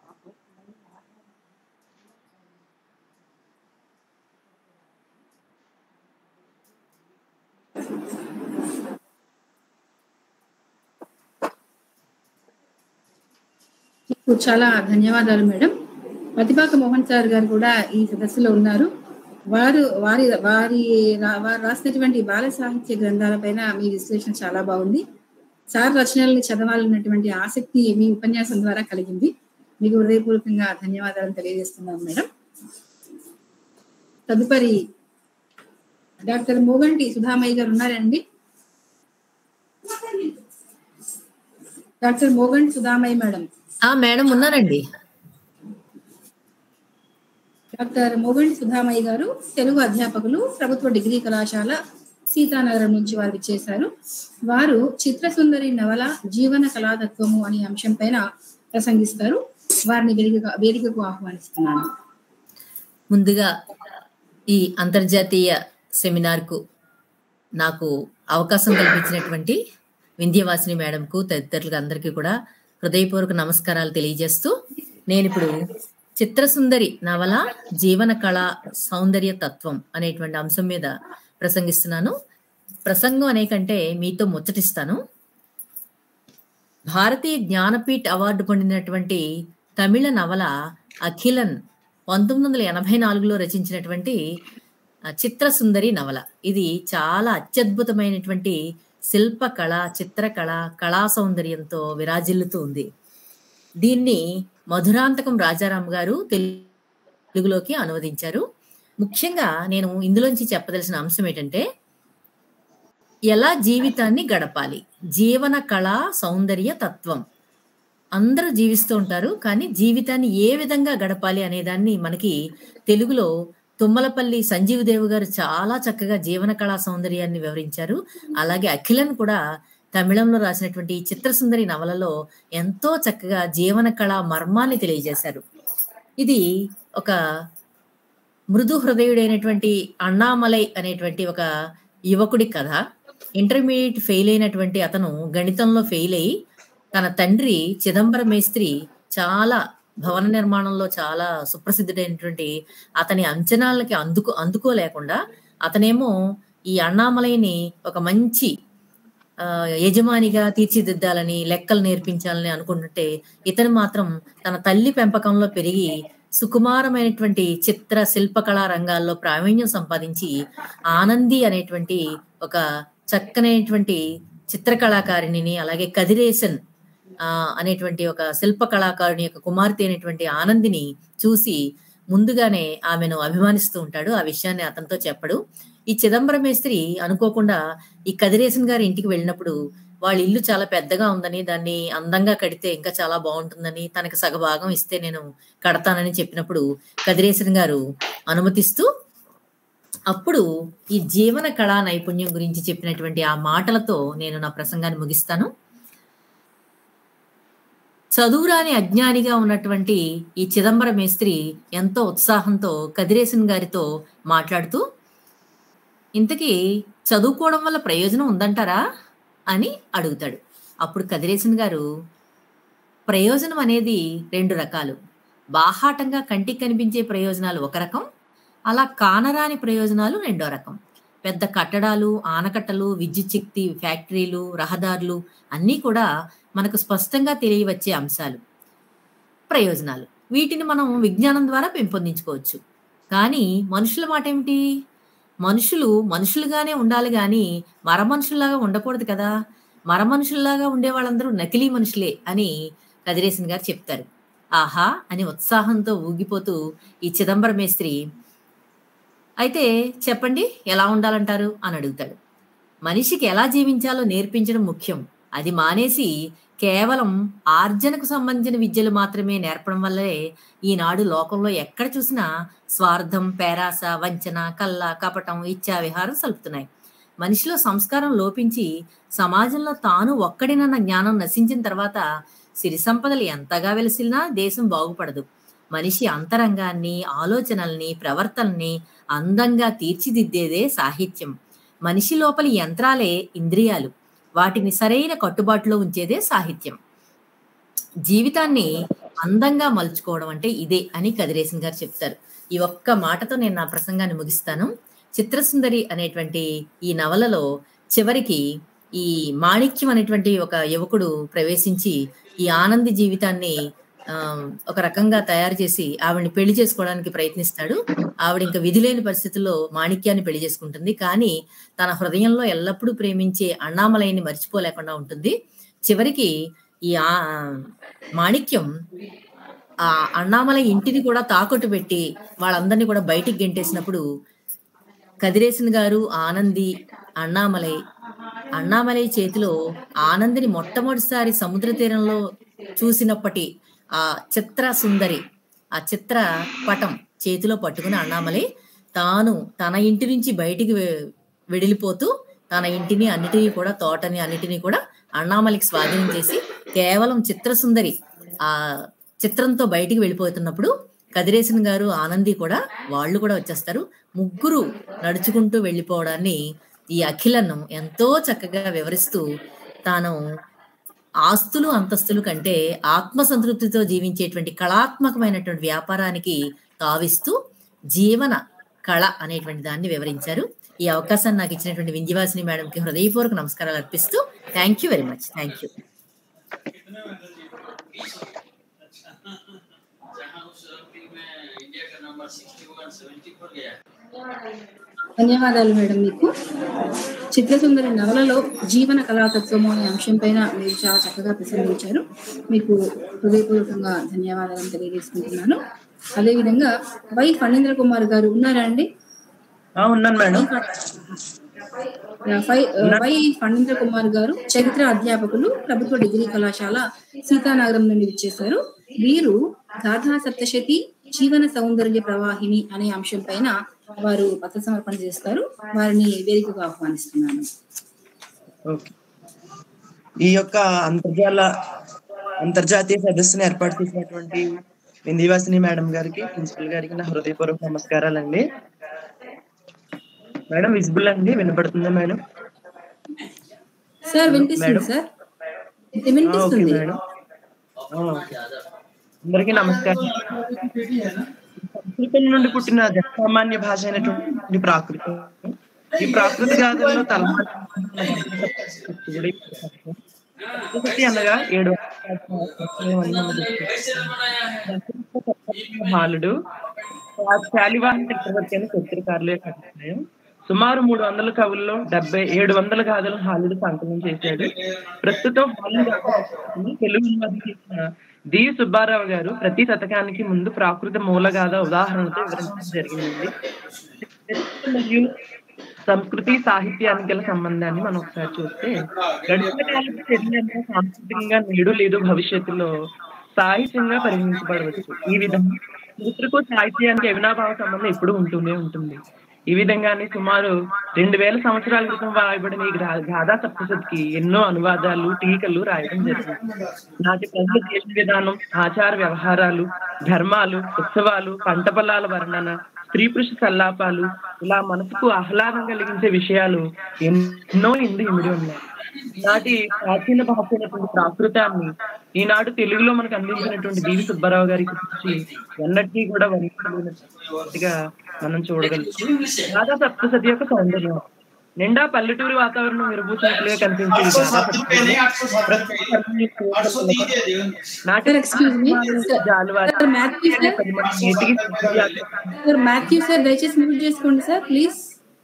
మీకు చాలా ధన్యవాదాలు మేడం ప్రతిపాక మోహన్ సార్ గారు కూడా ఈ సదస్సులో ఉన్నారు వారు వారి వారి రా- వారు రాసినటువంటి బాల సాహిత్య గ్రంథాలపైన మీ విశ్లేషణ చాలా బాగుంది సార్ రచనల్ని చదవాలన్నటువంటి ఆసక్తి మీ ఉపన్యాసం ద్వారా కలిగింది మీకు హృదయపూర్వకంగా ధన్యవాదాలు తెలియజేస్తున్నాను మేడం తదుపరి డాక్టర్ మోగంటి సుధామయ్య గారు ఉన్నారండి డాక్టర్ మోగంటి సుధామయ్య మేడం ఆ మేడం ఉన్నారండి డాక్టర్ మోగండి సుధామయ్య గారు తెలుగు అధ్యాపకులు ప్రభుత్వ డిగ్రీ కళాశాల సీతానగరం నుంచి వారు చేశారు వారు చిత్రసుందరి నవల జీవన కళాతత్వము అనే అంశం పైన ప్రసంగిస్తారు వారిని వేదిక వేదికకు ఆహ్వానిస్తున్నాను ముందుగా ఈ అంతర్జాతీయ సెమినార్కు నాకు అవకాశం కల్పించినటువంటి వింధ్యవాసిని మేడంకు తదితరులకు అందరికీ కూడా హృదయపూర్వక నమస్కారాలు తెలియజేస్తూ నేను ఇప్పుడు చిత్రసుందరి నవల జీవన కళ సౌందర్య తత్వం అనేటువంటి అంశం మీద ప్రసంగిస్తున్నాను ప్రసంగం అనే కంటే మీతో ముచ్చటిస్తాను భారతీయ జ్ఞానపీఠ్ అవార్డు పొందినటువంటి తమిళ నవల అఖిలన్ పంతొమ్మిది వందల ఎనభై నాలుగులో రచించినటువంటి ఆ, చిత్రసుందరి నవల ఇది చాలా అత్యద్భుతమైనటువంటి శిల్పకళ చిత్రకళ కళా సౌందర్యంతో విరాజిల్లుతూ ఉంది దీన్ని మధురాంతకం రాజారాం గారు తెలుగులోకి అనువదించారు ముఖ్యంగా నేను ఇందులోంచి చెప్పదలసిన అంశం ఏంటంటే ఎలా జీవితాన్ని గడపాలి జీవన కళ సౌందర్య తత్వం అందరూ జీవిస్తూ ఉంటారు కానీ జీవితాన్ని ఏ విధంగా గడపాలి అనే దాన్ని మనకి తెలుగులో తుమ్మలపల్లి సంజీవ్ దేవ్ గారు చాలా చక్కగా జీవన కళా సౌందర్యాన్ని వివరించారు అలాగే అఖిలన్ కూడా తమిళంలో రాసినటువంటి ఈ చిత్రసుందరి నవలలో ఎంతో చక్కగా జీవన కళ మర్మాన్ని తెలియజేశారు ఇది ఒక మృదు హృదయుడైనటువంటి అన్నామలై అనేటువంటి ఒక యువకుడి కథ ఇంటర్మీడియట్ ఫెయిల్ అయినటువంటి అతను గణితంలో ఫెయిల్ అయి తన తండ్రి చిదంబర మేస్త్రి చాలా భవన నిర్మాణంలో చాలా సుప్రసిద్ధుడైనటువంటి అతని అంచనాలకి అందుకు అందుకోలేకుండా అతనేమో ఈ అన్నామలైని ఒక మంచి ఆ, యజమానిగా తీర్చిదిద్దాలని లెక్కలు నేర్పించాలని అనుకుంటుంటే ఇతను మాత్రం తన తల్లి పెంపకంలో పెరిగి సుకుమారమైనటువంటి చిత్ర శిల్పకళా రంగాల్లో ప్రావీణ్యం సంపాదించి ఆనంది అనేటువంటి ఒక చక్కనైనటువంటి చిత్రకళాకారిణిని అలాగే కదిరేసన్ ఆ, అనేటువంటి ఒక శిల్ప కళాకారుని యొక్క కుమార్తె అయినటువంటి ఆనందిని చూసి ముందుగానే ఆమెను అభిమానిస్తూ ఉంటాడు ఆ విషయాన్ని అతనితో చెప్పడు ఈ చిదంబరం మేస్త్రి అనుకోకుండా ఈ కదిరేసన్ గారి ఇంటికి వెళ్ళినప్పుడు వాళ్ళ ఇల్లు చాలా పెద్దగా ఉందని దాన్ని అందంగా కడితే ఇంకా చాలా బాగుంటుందని తనకి సగభాగం ఇస్తే నేను కడతానని చెప్పినప్పుడు కదిరేసన్ గారు అనుమతిస్తూ అప్పుడు ఈ జీవన కళా నైపుణ్యం గురించి చెప్పినటువంటి ఆ మాటలతో నేను నా ప్రసంగాన్ని ముగిస్తాను చదువురాని అజ్ఞానిగా ఉన్నటువంటి ఈ చిదంబర మేస్త్రి ఎంతో ఉత్సాహంతో కదిరేసన్ గారితో మాట్లాడుతూ ఇంతకీ చదువుకోవడం వల్ల ప్రయోజనం ఉందంటారా అని అడుగుతాడు అప్పుడు కదిరేసన్ గారు ప్రయోజనం అనేది రెండు రకాలు బాహాటంగా కంటికి కనిపించే ప్రయోజనాలు ఒక రకం అలా కానరాని ప్రయోజనాలు రెండో రకం పెద్ద కట్టడాలు ఆనకట్టలు విద్యుత్ శక్తి ఫ్యాక్టరీలు రహదారులు అన్నీ కూడా మనకు స్పష్టంగా తెలియవచ్చే అంశాలు ప్రయోజనాలు వీటిని మనం విజ్ఞానం ద్వారా పెంపొందించుకోవచ్చు కానీ మనుషుల మాట ఏమిటి మనుషులు మనుషులుగానే ఉండాలి కానీ మర మనుషుల్లాగా ఉండకూడదు కదా మర మనుషుల్లాగా ఉండే వాళ్ళందరూ నకిలీ మనుషులే అని కదిరేసన్ గారు చెప్తారు ఆహా అని ఉత్సాహంతో ఊగిపోతూ ఈ చిదంబర మేస్త్రి అయితే చెప్పండి ఎలా ఉండాలంటారు అని అడుగుతాడు మనిషికి ఎలా జీవించాలో నేర్పించడం ముఖ్యం అది మానేసి కేవలం ఆర్జనకు సంబంధించిన విద్యలు మాత్రమే నేర్పడం వల్లే ఈనాడు లోకంలో ఎక్కడ చూసినా స్వార్థం పేరాస వంచన కళ్ళ కపటం ఇచ్చా విహారం సలుపుతున్నాయి మనిషిలో సంస్కారం లోపించి సమాజంలో తాను ఒక్కడినన్న జ్ఞానం నశించిన తర్వాత సిరి సంపదలు ఎంతగా వెలిసినా దేశం బాగుపడదు మనిషి అంతరంగాన్ని ఆలోచనల్ని ప్రవర్తనని అందంగా తీర్చిదిద్దేదే సాహిత్యం మనిషి లోపలి యంత్రాలే ఇంద్రియాలు వాటిని సరైన కట్టుబాటులో ఉంచేదే సాహిత్యం జీవితాన్ని అందంగా మలుచుకోవడం అంటే ఇదే అని కదిరేసన్ గారు చెప్తారు ఈ ఒక్క మాటతో నేను నా ప్రసంగాన్ని ముగిస్తాను చిత్రసుందరి అనేటువంటి ఈ నవలలో చివరికి ఈ మాణిక్యం అనేటువంటి ఒక యువకుడు ప్రవేశించి ఈ ఆనంది జీవితాన్ని ఆ, ఒక రకంగా తయారు చేసి ఆవిడని పెళ్లి చేసుకోవడానికి ప్రయత్నిస్తాడు ఆవిడ ఇంకా విధి లేని పరిస్థితుల్లో మాణిక్యాన్ని పెళ్లి చేసుకుంటుంది కానీ తన హృదయంలో ఎల్లప్పుడూ ప్రేమించే అన్నామలైని మర్చిపోలేకుండా ఉంటుంది చివరికి ఈ ఆ మాణిక్యం ఆ అన్నామలై ఇంటిని కూడా తాకట్టు పెట్టి వాళ్ళందరినీ కూడా బయటికి గెంటేసినప్పుడు కదిరేసన్ గారు ఆనంది అన్నామలై అన్నామలై చేతిలో ఆనందిని మొట్టమొదటిసారి సముద్ర తీరంలో చూసినప్పటి ఆ చిత్ర సుందరి ఆ చిత్ర పటం చేతిలో పట్టుకుని అన్నామలై తాను తన ఇంటి నుంచి బయటికి వె- వెడిలిపోతూ తన ఇంటిని అన్నిటినీ కూడా తోటని అన్నిటినీ కూడా అన్నామలికి స్వాధీనం చేసి కేవలం చిత్రసుందరి ఆ చిత్రంతో బయటికి వెళ్ళిపోతున్నప్పుడు కదిరేసన్ గారు ఆనంది కూడా వాళ్ళు కూడా వచ్చేస్తారు ముగ్గురు నడుచుకుంటూ వెళ్ళిపోవడాన్ని ఈ అఖిలను ఎంతో చక్కగా వివరిస్తూ తాను ఆస్తులు అంతస్తులు కంటే ఆత్మ సంతృప్తితో జీవించేటువంటి కళాత్మకమైనటువంటి వ్యాపారానికి తావిస్తూ జీవన కళ అనేటువంటి దాన్ని వివరించారు ఈ అవకాశాన్ని నాకు ఇచ్చినటువంటి వింధ్యవాసిని మేడంకి హృదయపూర్వక నమస్కారాలు అర్పిస్తూ thank you very much thank you ధన్యవాదాలు మేడం మీకు చిత్రసుందరి నవలలో జీవన కళాతత్వము అనే అంశం పైన మీరు చాలా చక్కగా ప్రసంగించారు మీకు హృదయపూర్వకంగా ధన్యవాదాలు తెలియజేసుకుంటున్నాను అదేవిధంగా వై ఫణీంద్ర కుమార్ గారు ఉన్నారా అండి ఆ, ఉన్నాను madam Y Y Phanindra Kumar గారు చరిత్ర అధ్యాపకులు ప్రభుత్వ డిగ్రీ కళాశాల సీతానగరం నుండి విచ్చేశారు వీరు గాథా సప్తశతి జీవన సౌందర్య ప్రవాహిని అనే అంశం పైన వారు పత్ర సమర్పణ చేస్తారు వారిని వేదికగా ఆహ్వానిస్తున్నాను ఓకే ఈ యొక్క అంతర్జాల అంతర్జాతీయ సదస్సును ఏర్పాటు చేసినటువంటి విందివాసిని మేడం గారికి ప్రిన్సిపల్ గారికి నా హృదయపూర్వక నమస్కారాలండి మేడం విజిబుల్ అండి వినపడుతుందా మేడం సార్ వినిపిస్తుంది మేడం? సార్ ఆ, ఓకే వినిపిస్తుంది మేడం ఆ, అందరికీ నమస్కారం సంస్కృతం నుండి పుట్టిన జనసామాన్య భాష అయినటువంటి ప్రాకృతం ఈ ప్రాకృతి గాథల్లో తల ప్రకృతి అనగా ఏడు బాలుడు శాలివాహన చక్రవర్తి అని చరిత్రకారులే కట్టినాయి సుమారు మూడు వందల కవుల్లో డెబ్బై ఏడు వందల గాథలు హాలుడు సంకలనం చేశాడు ప్రస్తుతం హాలుడు తెలుగు అనువాదం చేసిన డి సుబ్బారావు గారు ప్రతి శతకానికి ముందు ప్రాకృత మూలగాథ ఉదాహరణతో వివరించడం జరిగింది మరియు సంస్కృతి సాహిత్యానికి గల సంబంధాన్ని మనం ఒకసారి చూస్తే గడిచిన కాలపు చర్యలను సాంస్కృతికంగా నేడు లేదు భవిష్యత్తులో సాహిత్యంగా పరిగణించబడవచ్చు ఈ విధంగా చరిత్రకు సాహిత్యానికి అవినాభావ సంబంధం ఎప్పుడు ఉంటూనే ఉంటుంది ఈ విధంగానే సుమారు రెండు వేల సంవత్సరాల క్రితం రాయబడిన ఈ గా- గాథా సప్తశతికి ఎన్నో అనువాదాలు టీకలు రాయడం జరిగింది నాటి ప్రజల జీవన విధానం ఆచార వ్యవహారాలు ధర్మాలు ఉత్సవాలు పంట పొలాల వర్ణన స్త్రీ పురుష సల్లాపాలు ఇలా మనసుకు ఆహ్లాదం కలిగించే విషయాలు ఎన్నో ఇందు ఇమిడి ఉన్నాయి నాటి ప్రాచీన భాష అయినటువంటి ప్రాకృతాన్ని ఈనాడు తెలుగులో మనకు అందించినటువంటి దీవి సుబ్బారావు గారి గురించి ఎన్నటికీ కూడా వర్ణించలేనట్టుగా మనం చూడగలుగుతాం రాధా సప్తసతి యొక్క సౌందర్యం నిండా పల్లెటూరు వాతావరణం విరబూసినట్లుగా కనిపించేది గాథా సప్తసతి. ప్రతి పల్లెటూరు నాటి సార్ ఎక్స్క్యూజ్ మీ జాలువారి సార్ మాథ్యూ సార్ పది మంది నీటికి సిద్ధి సార్ మాథ్యూ సార్ దయచేసి మ్యూట్ చేసుకోండి సార్ ప్లీజ్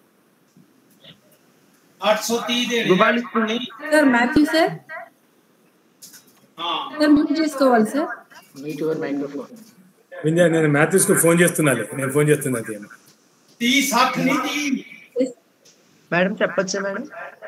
గుబాళిస్తుంది sir Mathew sir sir mute చేసుకోవాలి సార్ వింధ్య నేను మ్యాథ్యూస్ కు ఫోన్ చేస్తున్నాను నేను ఫోన్ చేస్తున్నా తీయను. మేడం చెప్పొచ్చా మేడం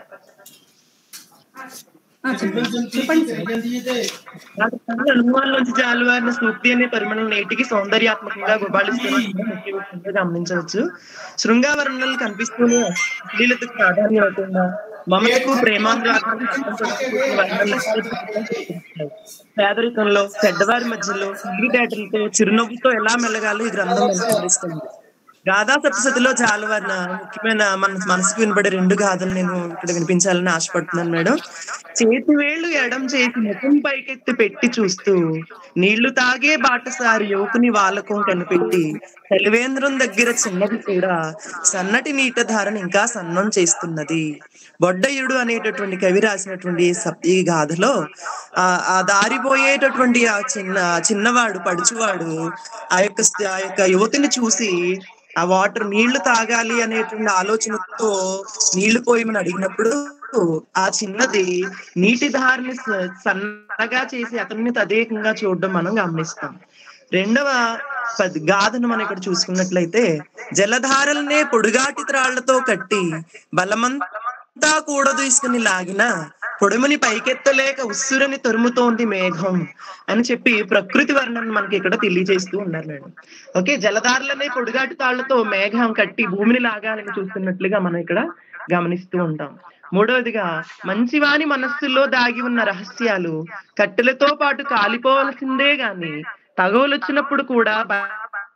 ఆ, చెప్పండి చెప్పండి సార్ నాకు తన అనుభవాల్లోంచి జాలువారిన సూక్తి అనే పరిమళం నేటికి సౌందర్యాత్మకంగా గుబాళిస్తున్నట్టుగా ముఖ్య విషయంగా గమనించవచ్చు శృంగావరణలు కనిపిస్తూనే అశ్లీలతకు ప్రాధాన్యం ఇవ్వకుండా మమతకు ప్రేమానురాగాలకు సంబంధించిన వర్ణనలు పేదరికంలో చెడ్డవారి మధ్యలో తెలివితేటలతో చిరునవ్వుతో ఎలా మెలగాలో ఈ గ్రంథం మనకు వివరిస్తుంది గాథా సప్తశతిలో జాలవర్ణ ముఖ్యమైన మన మనసుకు వినబడే రెండు గాథలు నేను ఇక్కడ వినిపించాలని ఆశపడుతున్నాను మేడం చేతి వేళ్లు ఎడం చేసి ముఖం పైకెత్తి పెట్టి చూస్తూ నీళ్లు తాగే బాటసారి యువకుని వాలకం కనిపెట్టి తెలివేంద్రం దగ్గర చిన్నది కూడా సన్నటి నీట ధారను ఇంకా సన్నం చేస్తున్నది బొడ్డయుడు అనేటటువంటి కవి రాసినటువంటి ఈ సప్- ఈ గాథలో ఆ ఆ దారిపోయేటటువంటి ఆ చిన్న చిన్నవాడు పడుచువాడు ఆ యొక్క స్థ- ఆ యొక్క యువతిని చూసి ఆ వాటర్ నీళ్లు తాగాలి అనేటువంటి ఆలోచనతో నీళ్లు పోయమని అడిగినప్పుడు ఆ చిన్నది నీటి ధారిని స- సన్నగా చేసి అతన్ని తదేకంగా చూడడం మనం గమనిస్తాం రెండవ పద్- గాథను మనం ఇక్కడ చూసుకున్నట్లయితే జలధారలనే పొడుగాటి త్రాళ్లతో కట్టి బలమంతా కూడా తీసుకుని లాగిన పొడుముని పైకెత్తలేక ఉస్సురని తరుముతోంది మేఘం అని చెప్పి ప్రకృతి వర్ణన మనకి ఇక్కడ తెలియజేస్తూ ఉన్నారు మేడం ఓకే జలధారలనే పొడుగాటి తాళ్లతో మేఘం కట్టి భూమిని లాగాలని చూస్తున్నట్లుగా మనం ఇక్కడ గమనిస్తూ ఉంటాం మూడవదిగా మంచివాని మనస్సులో దాగి ఉన్న రహస్యాలు కట్టెలతో పాటు కాలిపోవలసిందే గాని తగవులొచ్చినప్పుడు కూడా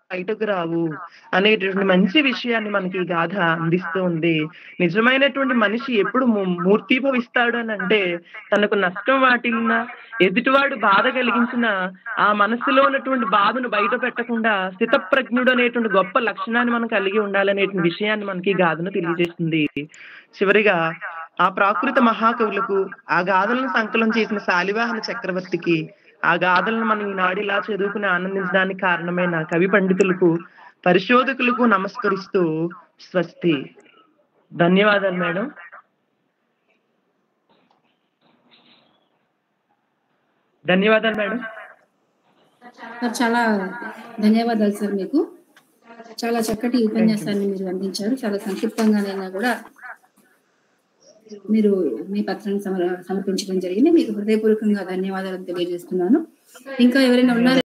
బయటకు రావు అనేటటువంటి మంచి విషయాన్ని మనకి ఈ గాథ అందిస్తూ ఉంది నిజమైనటువంటి మనిషి ఎప్పుడు ము- మూర్తీభవిస్తాడు అని అంటే తనకు నష్టం వాటిల్లిన ఎదుటివాడు బాధ కలిగించిన ఆ మనసులో ఉన్నటువంటి బాధను బయట పెట్టకుండా స్థితప్రజ్ఞుడు అనేటువంటి గొప్ప లక్షణాన్ని మనం కలిగి ఉండాలనేటువంటి విషయాన్ని మనకి ఈ గాథను తెలియజేస్తుంది చివరిగా ఆ ప్రాకృత మహాకవులకు ఆ గాథలను సంకలనం చేసిన శాలివాహన చక్రవర్తికి ఆ గాథలను మనం ఈనాడు ఇలా చదువుకుని ఆనందించడానికి కారణమైన కవి పండితులకు పరిశోధకులకు నమస్కరిస్తూ స్వస్తి ధన్యవాదాలు మేడం ధన్యవాదాలు మేడం సార్ చాలా ధన్యవాదాలు సార్ మీకు చాలా చక్కటి ఉపన్యాసాన్ని మీరు అందించారు చాలా సంక్షిప్తంగానైనా కూడా మీరు మీ పత్రాన్ని సమర సమర్పించడం జరిగింది మీకు హృదయపూర్వకంగా ధన్యవాదాలు తెలియజేస్తున్నాను ఇంకా ఎవరైనా ఉన్నారా